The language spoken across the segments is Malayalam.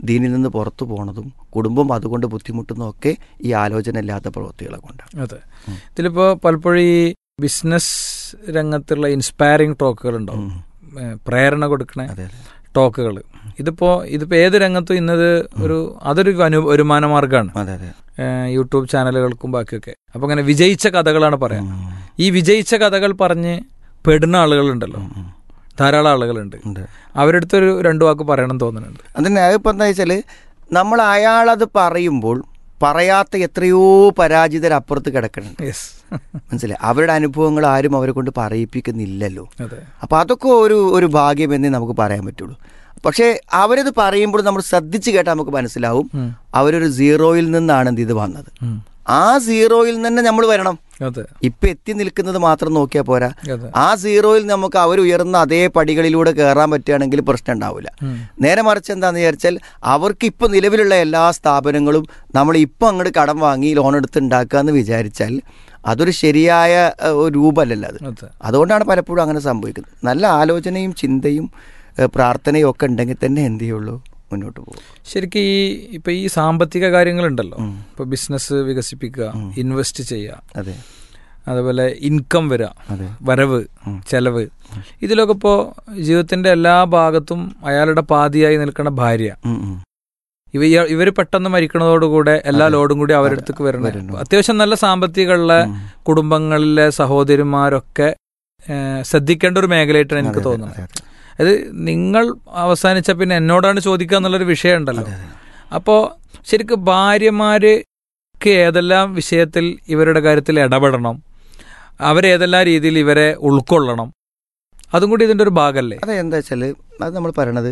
ദീനിൽ നിന്ന് പുറത്തു പോണതും കുടുംബം അതുകൊണ്ട് ബുദ്ധിമുട്ടുന്നതും ഒക്കെ ഈ ആലോചന ഇല്ലാത്ത പ്രവൃത്തികളെ കൊണ്ടാണ് അതെ ഇതിലിപ്പോ പലപ്പോഴും ഈ ബിസിനസ് രംഗത്തുള്ള ഇൻസ്പയറിംഗ് ടോക്കുകൾ ഉണ്ടാവും ഉം. ഏഹ് പ്രേരണ കൊടുക്കണ അതെ അതെ ടോക്കുകൾ ഇതിപ്പോ ഇതിപ്പോ ഏത് രംഗത്തും ഇന്നത് ഒരു അതൊരു അനു വരുമാന മാർഗ്ഗമാണ് അതെ അതെ ഏഹ് യൂട്യൂബ് ചാനലുകൾക്കും ബാക്കിയൊക്കെ അപ്പൊ അങ്ങനെ വിജയിച്ച കഥകളാണ് പറയാം ഉം. ഈ വിജയിച്ച കഥകൾ പറഞ്ഞ് പെടുന്ന ആളുകളുണ്ടല്ലോ ഉം. ധാരാളം ആളുകളുണ്ട് ഉണ്ട് അവരുടെ അടുത്തൊരു രണ്ടു വാക്ക് പറയണം തോന്നുന്നുണ്ട് അതിന് അതിപ്പോൾ എന്താ വെച്ചാൽ നമ്മൾ അയാളത് പറയുമ്പോൾ പറയാത്ത എത്രയോ പരാജിതരപ്പുറത്ത് കിടക്കുന്നുണ്ട് യെസ് മനസ്സിലായി അവരുടെ അനുഭവങ്ങൾ ആരും അവരെ കൊണ്ട് പറയിപ്പിക്കുന്നില്ലല്ലോ അതെ അപ്പോൾ അതൊക്കെ ഒരു ഒരു ഭാഗ്യമെന്നേ നമുക്ക് പറയാൻ പറ്റുള്ളൂ പക്ഷേ അവരത് പറയുമ്പോൾ നമ്മൾ ശ്രദ്ധിച്ച് കേട്ടാൽ നമുക്ക് മനസ്സിലാവും ഉം. അവരൊരു സീറോയിൽ നിന്നാണ് എന്ത് ഇത് വന്നത് ഉം. ആ സീറോയിൽ നിന്ന് തന്നെ നമ്മൾ വരണം അതെ ഇപ്പം എത്തി നിൽക്കുന്നത് മാത്രം നോക്കിയാൽ പോരാ അതെ ആ സീറോയിൽ നമുക്ക് അവർ ഉയർന്ന അതേ പടികളിലൂടെ കയറാൻ പറ്റുകയാണെങ്കിൽ പ്രശ്നം ഉണ്ടാവില്ല ഉം. നേരെ മറിച്ച് എന്താണെന്ന് വിചാരിച്ചാൽ അവർക്ക് ഇപ്പം നിലവിലുള്ള എല്ലാ സ്ഥാപനങ്ങളും നമ്മൾ ഇപ്പം അങ്ങോട്ട് കടം വാങ്ങി ലോൺ എടുത്ത് ഉണ്ടാക്കുക എന്ന് വിചാരിച്ചാൽ അതൊരു ശരിയായ ഏഹ്, ഒരു രൂപമല്ലല്ലോ അത് അതെ അതുകൊണ്ടാണ് പലപ്പോഴും അങ്ങനെ സംഭവിക്കുന്നത് നല്ല ആലോചനയും ചിന്തയും ഏഹ്, പ്രാർത്ഥനയും ഒക്കെ ഉണ്ടെങ്കിൽ തന്നെ എന്ത് ചെയ്യുള്ളൂ മുന്നോട്ട് പോകും ശരിക്കും ഈ ഇപ്പൊ ഈ സാമ്പത്തിക കാര്യങ്ങളുണ്ടല്ലോ ഉം. ഇപ്പൊ ബിസിനസ് വികസിപ്പിക്കുക ഇൻവെസ്റ്റ് ചെയ്യുക അതെ അതുപോലെ ഇൻകം വരിക അതെ വരവ് ചെലവ് ഇതിലൊക്കെ ഇപ്പോൾ ജീവിതത്തിന്റെ എല്ലാ ഭാഗത്തും അയാളുടെ പാതിയായി നിൽക്കുന്ന ഭാര്യ ഉം, ഉം. ഇവ ഇവർ പെട്ടെന്ന് മരിക്കണതോടുകൂടെ എല്ലാ ലോഡും കൂടി അവരുടെ അടുത്തേക്ക് വരണം വരുന്നു. അത്യാവശ്യം നല്ല സാമ്പത്തികമുള്ള ഉം. കുടുംബങ്ങളിലെ സഹോദരിമാരൊക്കെ ഏഹ്, ശ്രദ്ധിക്കേണ്ട ഒരു മേഖലയായിട്ടാണ് എനിക്ക് അതെ, തോന്നുന്നത് അതെ, അതെ. അത് നിങ്ങൾ അവസാനിച്ച പിന്നെ എന്നോടാണ് ചോദിക്കുക എന്നുള്ളൊരു വിഷയം ഉണ്ടല്ലോ അപ്പോൾ ശരിക്കും ഭാര്യമാർക്ക് ഏതെല്ലാം വിഷയത്തിൽ ഇവരുടെ കാര്യത്തിൽ ഇടപെടണം അവരേതെല്ലാം രീതിയിൽ ഇവരെ ഉൾക്കൊള്ളണം അതും കൂടി ഇതിന്റെ ഒരു ഭാഗമല്ലേ അതെ എന്താ വെച്ചാൽ അത് നമ്മൾ പറയണത്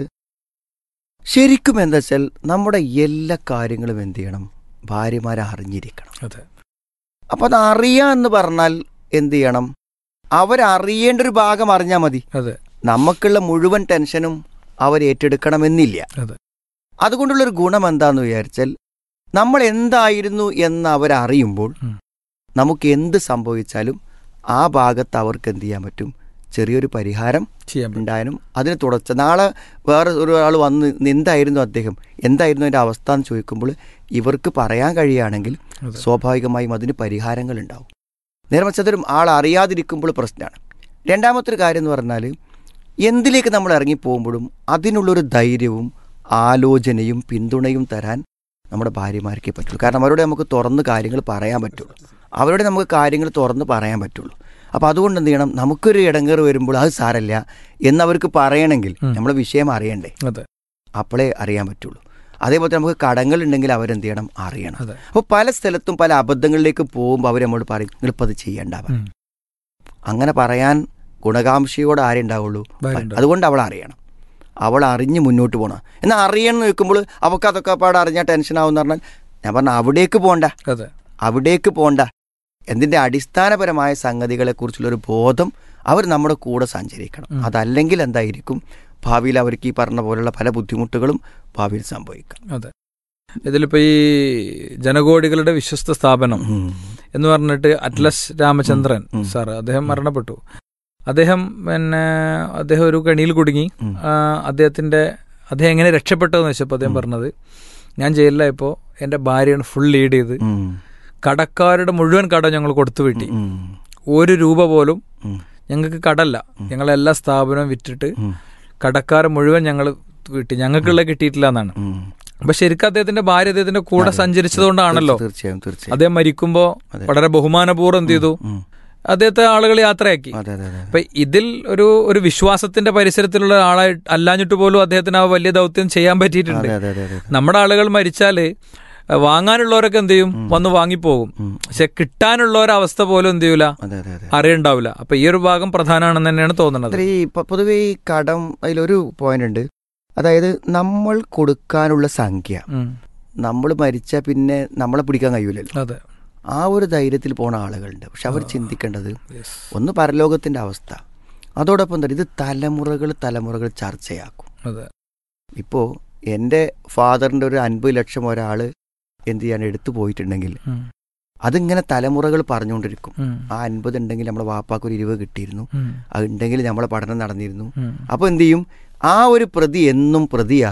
ശരിക്കും എന്താ വെച്ചാൽ നമ്മുടെ എല്ലാ കാര്യങ്ങളും എന്ത് ചെയ്യണം ഭാര്യമാരെ അറിഞ്ഞിരിക്കണം അതെ അപ്പം അത് അറിയാ എന്ന് പറഞ്ഞാൽ എന്ത് ചെയ്യണം അവരറിയേണ്ട ഒരു ഭാഗം അറിഞ്ഞാൽ മതി അതെ നമുക്കുള്ള മുഴുവൻ ടെൻഷനും അവർ ഏറ്റെടുക്കണമെന്നില്ല അതെ അതുകൊണ്ടുള്ളൊരു ഗുണം എന്താന്ന് വിചാരിച്ചാൽ നമ്മൾ എന്തായിരുന്നു എന്ന് അവരറിയുമ്പോൾ ഉം. നമുക്ക് എന്ത് സംഭവിച്ചാലും ആ ഭാഗത്ത് അവർക്ക് എന്ത് ചെയ്യാൻ പറ്റും ചെറിയൊരു പരിഹാരം ചെയ്യാൻ പറ്റും ഉണ്ടായാലും അതിന് തുടർച്ച നാളെ വേറെ ഒരാൾ വന്ന് എന്തായിരുന്നു അദ്ദേഹം എന്തായിരുന്നു അതിൻ്റെ അവസ്ഥ എന്ന് ചോദിക്കുമ്പോൾ ഇവർക്ക് പറയാൻ കഴിയുകയാണെങ്കിൽ അതെ. സ്വാഭാവികമായും അതിന് പരിഹാരങ്ങൾ ഉണ്ടാവും നേരെ മറിച്ച് അതൊരു ആൾ അറിയാതിരിക്കുമ്പോൾ പ്രശ്നമാണ് രണ്ടാമത്തെ ഒരു കാര്യം എന്ന് പറഞ്ഞാൽ എന്തിലേക്ക് നമ്മൾ ഇറങ്ങിപ്പോകുമ്പോഴും അതിനുള്ളൊരു ധൈര്യവും ആലോചനയും പിന്തുണയും തരാൻ നമ്മുടെ ഭാര്യമാർക്കേ പറ്റുള്ളൂ കാരണം അവരോട് നമുക്ക് തുറന്ന് കാര്യങ്ങൾ പറയാൻ പറ്റുള്ളൂ അവരോട് നമുക്ക് കാര്യങ്ങൾ തുറന്ന് പറയാൻ പറ്റുള്ളൂ അപ്പോൾ അതുകൊണ്ട് എന്ത് ചെയ്യണം നമുക്കൊരു ഇടങ്ങേറ് വരുമ്പോൾ അത് സാരല്ല എന്നവർക്ക് പറയണമെങ്കിൽ ഉം. നമ്മളെ വിഷയം അറിയണ്ടേ അതെ അപ്പോഴേ അറിയാൻ പറ്റുള്ളൂ അതേപോലെ നമുക്ക് കടങ്ങൾ ഉണ്ടെങ്കിൽ അവരെന്ത് ചെയ്യണം അറിയണം അതെ അപ്പോൾ പല സ്ഥലത്തും പല അബദ്ധങ്ങളിലേക്ക് പോകുമ്പോൾ അവർ നമ്മോട് പറയും നിങ്ങളിപ്പോൾ അത് ചെയ്യണ്ട പറയും. ഉം. അങ്ങനെ പറയാൻ ഗുണകാംക്ഷയോട് ആരേ ഉണ്ടാവുള്ളൂ ഭാര്യ ഉണ്ടാവും. അതുകൊണ്ട് അവൾ അറിയണം അവൾ അറിഞ്ഞ് മുന്നോട്ട് പോകണം എന്നാൽ അറിയണം എന്ന് നിൽക്കുമ്പോൾ അവൾക്ക് അതൊക്കെ പാടെ അറിഞ്ഞാൽ ടെൻഷൻ ആവും എന്ന് പറഞ്ഞാൽ ഞാൻ പറഞ്ഞ അവിടേക്ക് പോകണ്ട അതെ അവിടേക്ക് പോകണ്ട എന്തിൻ്റെ അടിസ്ഥാനപരമായ സംഗതികളെക്കുറിച്ചുള്ളൊരു ബോധം അവർ നമ്മുടെ കൂടെ സഞ്ചരിക്കണം ഉം. അതല്ലെങ്കിൽ എന്തായിരിക്കും ഭാവിയിൽ അവർക്ക് ഈ പറഞ്ഞ പോലുള്ള പല ബുദ്ധിമുട്ടുകളും ഭാവിയിൽ സംഭവിക്കാം അതെ ഇതിലിപ്പോ ഈ ജനകോടികളുടെ വിശ്വസ്ത സ്ഥാപനം എന്ന് പറഞ്ഞിട്ട് അറ്റ്ലസ് രാമചന്ദ്രൻ ഉം. സാർ അദ്ദേഹം മരണപ്പെട്ടു അദ്ദേഹം പിന്നെ അദ്ദേഹം ഒരു കണിയിൽ കുടുങ്ങി ഉം. ആ, അദ്ദേഹത്തിന്റെ അദ്ദേഹം എങ്ങനെ രക്ഷപ്പെട്ടതെന്ന് വെച്ചപ്പോൾ അദ്ദേഹം പറഞ്ഞത് ഞാൻ ജയിലിലായപ്പോൾ എൻ്റെ ഭാര്യയാണ് ഫുൾ ലീഡ് ചെയ്ത് ഉം. കടക്കാരുടെ മുഴുവൻ കട ഞങ്ങൾ കൊടുത്തു വിട്ടി ഉം. ഒരു രൂപ പോലും ഉം. ഞങ്ങൾക്ക് കടല്ല ഞങ്ങളെല്ലാ സ്ഥാപനവും വിറ്റിട്ട് ഉം. കടക്കാരെ മുഴുവൻ ഞങ്ങൾ വിട്ടി ഞങ്ങൾക്കുള്ള കിട്ടിയിട്ടില്ല എന്നാണ് ഉം. അപ്പൊ ശരിക്കും അദ്ദേഹത്തിന്റെ ഭാര്യ അദ്ദേഹത്തിന്റെ കൂടെ സഞ്ചരിച്ചതുകൊണ്ടാണല്ലോ തീർച്ചയായും തീർച്ചയായും അദ്ദേഹം മരിക്കുമ്പോ അതെ. വളരെ ബഹുമാനപൂർവ്വം എന്ത് ചെയ്തു ഉം. അദ്ദേഹത്തെ ആളുകൾ യാത്രയാക്കി അതെ അതെ അതെ അപ്പൊ ഇതിൽ ഒരു ഒരു വിശ്വാസത്തിന്റെ പരിസരത്തിലുള്ള ആളായി അല്ലാഞ്ഞിട്ട് പോലും അദ്ദേഹത്തിന് ആ വലിയ ദൗത്യം ചെയ്യാൻ പറ്റിയിട്ടുണ്ട് അതെ അതെ അതെ അതെ നമ്മുടെ ആളുകൾ മരിച്ചാല് അഹ് വാങ്ങാനുള്ളവരൊക്കെ എന്ത് ചെയ്യും വന്ന് വാങ്ങിപ്പോകും ഉം. പക്ഷെ കിട്ടാനുള്ളൊരവസ്ഥ പോലും എന്ത് ചെയ്യൂല അതെ അതെ അതെ അറിയണ്ടാവില്ല അപ്പൊ ഈ ഒരു ഭാഗം പ്രധാനമാണെന്ന് തന്നെയാണ് തോന്നുന്നത് അതെ, ഈ പ- പൊതുവെ ഈ കടം അതിലൊരു പോയിന്റ് ഉണ്ട് അതായത് നമ്മൾ കൊടുക്കാനുള്ള സംഖ്യ ഉം. നമ്മൾ മരിച്ച പിന്നെ നമ്മളെ പിടിക്കാൻ കഴിയൂലല്ലോ അതെ ആ ഒരു ധൈര്യത്തിൽ പോണ ആളുകളുണ്ട് പക്ഷെ അവർ ചിന്തിക്കേണ്ടത് Yes. ഒന്ന് പരലോകത്തിന്റെ അവസ്ഥ അതോടൊപ്പം തന്നെ ഇത് തലമുറകൾ തലമുറകൾ ചർച്ചയാക്കും അതെ ഇപ്പോൾ എൻ്റെ ഫാദറിൻ്റെ ഒരു അൻപത് ലക്ഷം ഒരാൾ എന്ത് ചെയ്യാൻ എടുത്തു പോയിട്ടുണ്ടെങ്കിൽ ഉം. അതിങ്ങനെ തലമുറകൾ പറഞ്ഞുകൊണ്ടിരിക്കും ഉം. ആ അൻപത് ഉണ്ടെങ്കിൽ നമ്മളെ വാപ്പാക്ക് ഒരു ഇരുപത് കിട്ടിയിരുന്നു ഉം. അത് ഉണ്ടെങ്കിൽ നമ്മളെ പഠനം നടന്നിരുന്നു ഉം. അപ്പോൾ എന്ത് ചെയ്യും ആ ഒരു പ്രതി എന്നും പ്രതിയായി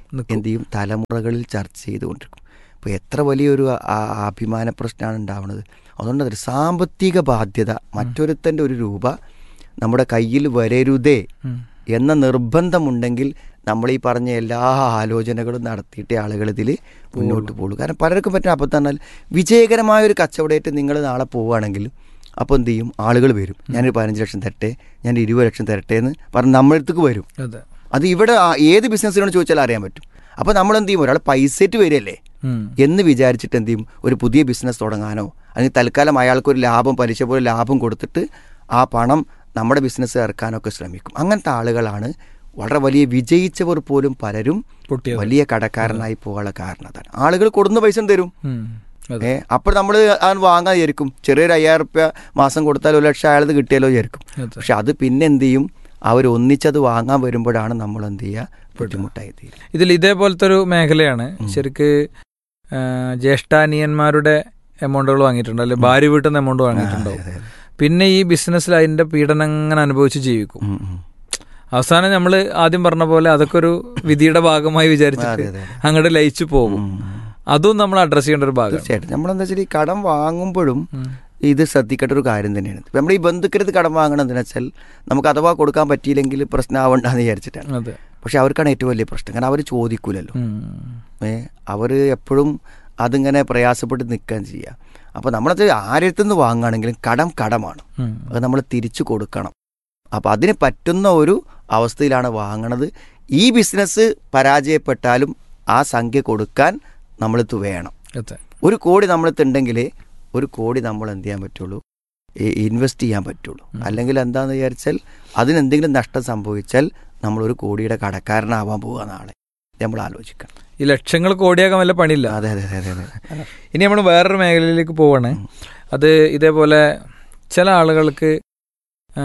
നിൽക്കും. എന്ത് ചെയ്യും തലമുറകളിൽ ചർച്ച ചെയ്തുകൊണ്ടിരിക്കും ഇപ്പോൾ എത്ര വലിയൊരു ആ- അഭിമാന പ്രശ്നമാണ് ഉണ്ടാവുന്നത് അതുകൊണ്ട് അതൊരു സാമ്പത്തിക ബാധ്യത മറ്റൊരുത്തൻ്റെ ഒരു രൂപ നമ്മുടെ കയ്യിൽ വരരുതേ ഉം. എന്ന നിർബന്ധമുണ്ടെങ്കിൽ നമ്മൾ ഈ പറഞ്ഞ എല്ലാ ആലോചനകളും നടത്തിയിട്ട് ആളുകൾ ഇതിൽ മുന്നോട്ട് പോകുള്ളൂ കാരണം പലർക്കും പറ്റുന്ന അപ്പം പറഞ്ഞാൽ വിജയകരമായ ഒരു കച്ചവടമായിട്ട് നിങ്ങൾ നാളെ പോവുകയാണെങ്കിൽ അപ്പോൾ എന്ത് ചെയ്യും ആളുകൾ വരും ഞാനൊരു പതിനഞ്ച് ലക്ഷം തരട്ടെ ഞാൻ ഇരുപത് ലക്ഷം തരട്ടെ എന്ന് പറഞ്ഞ് നമ്മളടുത്തേക്ക് വരും അതെ അത് ഇവിടെ ആ- ഏത് ബിസിനസ്സിനോട് ചോദിച്ചാൽ അറിയാൻ പറ്റും അപ്പോൾ നമ്മൾ എന്ത് ചെയ്യും ഒരാൾ പൈസയിട്ട് വരികയല്ലേ ഉം. എന്ന് വിചാരിച്ചിട്ട് എന്ത് ചെയ്യും ഒരു പുതിയ ബിസിനസ് തുടങ്ങാനോ അല്ലെങ്കിൽ തൽക്കാലം അയാൾക്കൊരു ലാഭം പലിശ പോലെ ലാഭം കൊടുത്തിട്ട് ആ പണം നമ്മുടെ ബിസിനസ് ഇറക്കാനൊക്കെ ശ്രമിക്കും അങ്ങനത്തെ ആളുകളാണ് വളരെ വലിയ വിജയിച്ചവർ പോലും പലരും പൊട്ടിയത് വലിയ കടക്കാരനായി പോകാനുള്ള കാരണം അതാണ് ആളുകൾ കൊടുന്ന പൈസ തരും ഉം. അതെ ഏ അപ്പോൾ നമ്മൾ അത് വാങ്ങാൻ വിചാരിക്കും ചെറിയൊരു അയ്യായിരം റുപ്യ മാസം കൊടുത്താൽ ഒരു ലക്ഷം അയാളത് കിട്ടിയാലോ വിചാരിക്കും അതെ. പക്ഷെ അത് പിന്നെ എന്ത് ചെയ്യും അവർ ഒന്നിച്ചത് വാങ്ങാൻ വരുമ്പോഴാണ് നമ്മൾ എന്ത് ചെയ്യുക ബുദ്ധിമുട്ടായി തീരും ഇതിൽ ഇതേപോലത്തെ ഒരു മേഖലയാണ് ശരിക്ക് ആ, ജ്യേഷ്ഠാനിയന്മാരുടെ എമൗണ്ടുകൾ വാങ്ങിയിട്ടുണ്ട് അല്ലെങ്കിൽ ഭാര്യ വീട്ടിൽ നിന്ന് എമൗണ്ട് വാങ്ങിയിട്ടുണ്ടാവും അതെ, അതെ. പിന്നെ ഈ ബിസിനസ്സിൽ അതിന്റെ പീഡനം അങ്ങനെ അനുഭവിച്ച് ജീവിക്കും ഉം, ഉം. അവസാനം നമ്മൾ ആദ്യം പറഞ്ഞ പോലെ അതൊക്കെ ഒരു വിധിയുടെ ഭാഗമായി വിചാരിച്ചിട്ട് അതെ, അതെ, അതെ. അങ്ങോട്ട് ലയിച്ചു പോകും ഉം. അതും നമ്മൾ അഡ്രസ് ചെയ്യേണ്ട ഒരു ഭാഗം തീർച്ചയായിട്ടും നമ്മളെന്താ വെച്ചാൽ ഈ കടം വാങ്ങുമ്പോഴും ഇത് ശ്രദ്ധിക്കേണ്ട ഒരു കാര്യം തന്നെയാണ് ഇപ്പം നമ്മൾ ഈ ബന്ധുക്കരുത് കടം വാങ്ങണം എന്താണെന്ന് വെച്ചാൽ നമുക്ക് അഥവാ കൊടുക്കാൻ പറ്റിയില്ലെങ്കിൽ പ്രശ്നമാവണ്ടെന്ന് വിചാരിച്ചിട്ടാണ് അതെ പക്ഷെ അവർക്കാണ് ഏറ്റവും വലിയ പ്രശ്നം കാരണം അവർ ചോദിക്കൂലല്ലോ ഉം. ഏ അവർ എപ്പോഴും അതിങ്ങനെ പ്രയാസപ്പെട്ട് നിൽക്കാൻ ചെയ്യുക അപ്പോൾ നമ്മളത് ആരുടെ നിന്ന് വാങ്ങുകയാണെങ്കിലും കടം കടമാണ് ഉം. അത് നമ്മൾ തിരിച്ചു കൊടുക്കണം അപ്പോൾ അതിന് പറ്റുന്ന ഒരു അവസ്ഥയിലാണ് വാങ്ങണത് ഈ ബിസിനസ് പരാജയപ്പെട്ടാലും ആ സംഖ്യ കൊടുക്കാൻ നമ്മളിത് വേണം അതെ ഒരു കോടി നമ്മളിത്തുണ്ടെങ്കിൽ ഒരു കോടി നമ്മൾ എന്ത് ചെയ്യാൻ പറ്റുള്ളൂ ഇൻവെസ്റ്റ് ചെയ്യാൻ പറ്റുള്ളൂ അല്ലെങ്കിൽ എന്താണെന്ന് വിചാരിച്ചാൽ അതിനെന്തെങ്കിലും നഷ്ടം സംഭവിച്ചാൽ നമ്മൾ ഒരു കോടിയുടെ കടക്കാരനാവാൻ പോവുക നാളെ ഇത് നമ്മൾ ആലോചിക്കണം ഈ ലക്ഷങ്ങൾ കോടിയാക്കാൻ വല്ല പണിയില്ല അതെ അതെ അതെ അതെ അതെ ഇനി നമ്മൾ വേറൊരു മേഖലയിലേക്ക് പോവാണ് അത് ഇതേപോലെ ചില ആളുകൾക്ക് ആ,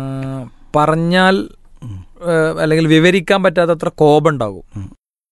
പറഞ്ഞാൽ ഉം. ആ, അല്ലെങ്കിൽ വിവരിക്കാൻ പറ്റാത്തത്ര കോപം ഉണ്ടാകും ഉം.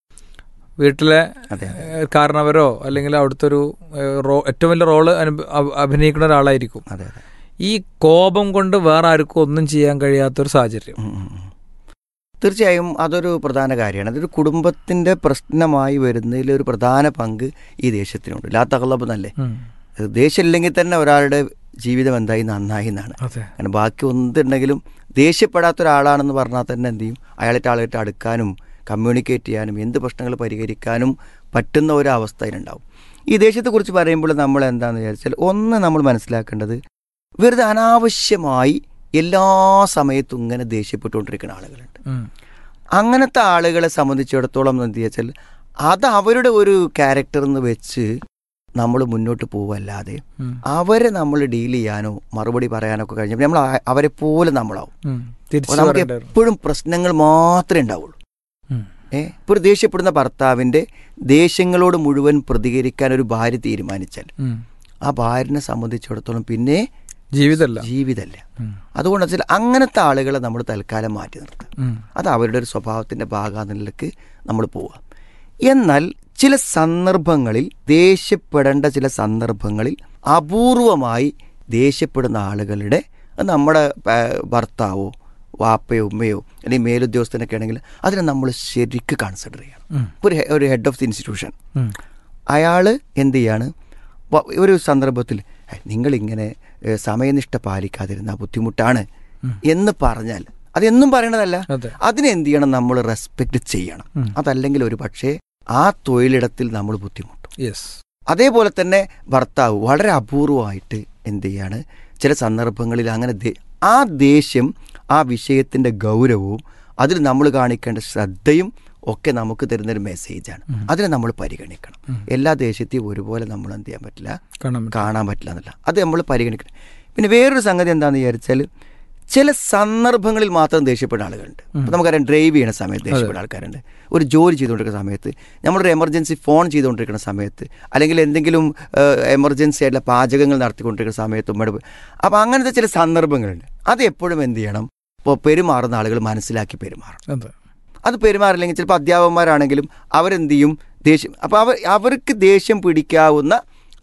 വീട്ടിലെ അതെ അതെ ഏ, കാരണവരോ അല്ലെങ്കിൽ അവിടുത്തെ ഒരു ഏ, റോ ഏറ്റവും വലിയ റോള് അനുഭ- അഭ- അഭിനയിക്കുന്ന ഒരാളായിരിക്കും അതെ അതെ ഈ കോപം കൊണ്ട് വേറെ ആർക്കും ഒന്നും ചെയ്യാൻ കഴിയാത്തൊരു സാഹചര്യം ഉം, ഉം, ഉം. തീർച്ചയായും അതൊരു പ്രധാന കാര്യമാണ് അതൊരു കുടുംബത്തിൻ്റെ പ്രശ്നമായി വരുന്നതിൽ ഒരു പ്രധാന പങ്ക് ഈ ദേശത്തിനുണ്ട് ലാ തകലബ് എന്നല്ലേ ഉം. ദേഷ്യമില്ലെങ്കിൽ തന്നെ ഒരാളുടെ ജീവിതം എന്തായി നന്നായി എന്നാണ് അതെ കാരണം ബാക്കി എന്തുണ്ടെങ്കിലും ദേഷ്യപ്പെടാത്ത ഒരാളാണെന്ന് പറഞ്ഞാൽ തന്നെ എന്ത് ചെയ്യും അയാളായിട്ട് ആളായിട്ട് അടുക്കാനും കമ്മ്യൂണിക്കേറ്റ് ചെയ്യാനും എന്ത് പ്രശ്നങ്ങൾ പരിഹരിക്കാനും പറ്റുന്ന ഒരു അവസ്ഥ അതിനുണ്ടാവും ഈ ദേഷ്യത്തെക്കുറിച്ച് പറയുമ്പോൾ നമ്മൾ എന്താണെന്ന് വിചാരിച്ചാൽ ഒന്ന് നമ്മൾ മനസ്സിലാക്കേണ്ടത് വെറുതെ അനാവശ്യമായി എല്ലാ സമയത്തും ഇങ്ങനെ ദേഷ്യപ്പെട്ടുകൊണ്ടിരിക്കുന്ന ആളുകളുണ്ട് ഉം. അങ്ങനത്തെ ആളുകളെ സംബന്ധിച്ചിടത്തോളം എന്ത് വെച്ചാൽ അത് അവരുടെ ഒരു ക്യാരക്ടർ എന്ന് വെച്ച് നമ്മൾ മുന്നോട്ട് പോവല്ലാതെ ഉം. അവരെ നമ്മൾ ഡീൽ ചെയ്യാനോ മറുപടി പറയാനോ ഒക്കെ കഴിഞ്ഞപ്പോൾ നമ്മൾ ആ- അവരെ പോലെ നമ്മളാവും ഉം. അപ്പോൾ തിരിച്ചു നമുക്ക് പറയേണ്ടി വരും. എപ്പോഴും പ്രശ്നങ്ങൾ മാത്രമേ ഉണ്ടാവുള്ളൂ ഉം. ഏ ഇപ്പോൾ ഒരു ദേഷ്യപ്പെടുന്ന ഭർത്താവിൻ്റെ ദേഷ്യങ്ങളോട് മുഴുവൻ പ്രതികരിക്കാൻ ഒരു ഭാര്യ തീരുമാനിച്ചാൽ ഉം. ആ ഭാര്യനെ സംബന്ധിച്ചിടത്തോളം പിന്നെ ജീവിതമല്ല ജീവിതമല്ല ഉം. അതുകൊണ്ട് വെച്ചാൽ അങ്ങനത്തെ ആളുകളെ നമ്മൾ തൽക്കാലം മാറ്റി നിർത്തുക ഉം. അത് അവരുടെ ഒരു സ്വഭാവത്തിൻ്റെ ഭാഗാനിലേക്ക് നമ്മൾ പോവുക എന്നാൽ ചില സന്ദർഭങ്ങളിൽ ദേഷ്യപ്പെടേണ്ട ചില സന്ദർഭങ്ങളിൽ അപൂർവമായി ദേഷ്യപ്പെടുന്ന ആളുകളുടെ അത് നമ്മുടെ ആ, ഭർത്താവോ വാപ്പയോ ഉമ്മയോ അല്ലെങ്കിൽ മേലുദ്യോഗസ്ഥനൊക്കെ ആണെങ്കിൽ അതിനെ നമ്മൾ ശരിക്ക് കൺസിഡർ ചെയ്യണം ഉം. ഇപ്പോൾ ഒരു ഹെ- ഒരു ഹെഡ് ഓഫ് ദി ഇൻസ്റ്റിറ്റ്യൂഷൻ ഉം. അയാൾ എന്ത് ചെയ്യാണ് വ- ഒരു സന്ദർഭത്തിൽ "ഹേ, നിങ്ങളിങ്ങനെ ഏ, സമയനിഷ്ഠ പാലിക്കാതിരുന്ന ബുദ്ധിമുട്ടാണ് എന്ന് പറഞ്ഞാൽ അതെന്നും പറയണതല്ല അതെ അതിനെന്ത് ചെയ്യണം നമ്മൾ റെസ്പെക്ട് ചെയ്യണം ഉം. അതല്ലെങ്കിൽ ഒരു പക്ഷേ ആ തൊഴിലിടത്തിൽ നമ്മൾ ബുദ്ധിമുട്ടും യെസ് അതേപോലെ തന്നെ ഭർത്താവ് വളരെ അപൂർവമായിട്ട് എന്ത് ചെയ്യാണ് ചില സന്ദർഭങ്ങളിൽ അങ്ങനെ ദേ- ആ ദേഷ്യം ആ വിഷയത്തിൻ്റെ ഗൗരവവും അതിൽ നമ്മൾ കാണിക്കേണ്ട ശ്രദ്ധയും ഒക്കെ നമുക്ക് തരുന്നൊരു മെസ്സേജാണ് അതിനെ നമ്മൾ പരിഗണിക്കണം എല്ലാ ദേഷ്യത്തെയും ഒരുപോലെ നമ്മൾ എന്ത് ചെയ്യാൻ പറ്റില്ല കാണാൻ പറ്റും. കാണാൻ പറ്റില്ല എന്നല്ല അത് നമ്മൾ പരിഗണിക്കണം പിന്നെ വേറൊരു സംഗതി എന്താണെന്ന് വിചാരിച്ചാൽ ചില സന്ദർഭങ്ങളിൽ മാത്രം ദേഷ്യപ്പെടുന്ന ആളുകളുണ്ട് ഇപ്പം നമുക്കറിയാം ഡ്രൈവ് ചെയ്യുന്ന സമയത്ത് ദേഷ്യപ്പെടുന്ന ആൾക്കാരുണ്ട് ഒരു ജോലി ചെയ്തുകൊണ്ടിരിക്കുന്ന സമയത്ത് നമ്മളൊരു എമർജൻസി ഫോൺ ചെയ്തുകൊണ്ടിരിക്കുന്ന സമയത്ത് അല്ലെങ്കിൽ എന്തെങ്കിലും എമർജൻസി ആയിട്ടുള്ള പാചകങ്ങൾ നടത്തിക്കൊണ്ടിരിക്കുന്ന സമയത്ത് ഉമ്മയുടെ അപ്പോൾ അങ്ങനത്തെ ചില സന്ദർഭങ്ങളുണ്ട് അത് എപ്പോഴും എന്ത് ചെയ്യണം ഇപ്പോൾ പെരുമാറുന്ന ആളുകൾ മനസ്സിലാക്കി പെരുമാറണം അതെ അത് പെരുമാറില്ലെങ്കിൽ ചിലപ്പോൾ അധ്യാപകന്മാരാണെങ്കിലും അവരെന്ത് ചെയ്യും ദേഷ്യം അപ്പോൾ അവർ അവർക്ക് ദേഷ്യം പിടിക്കാവുന്ന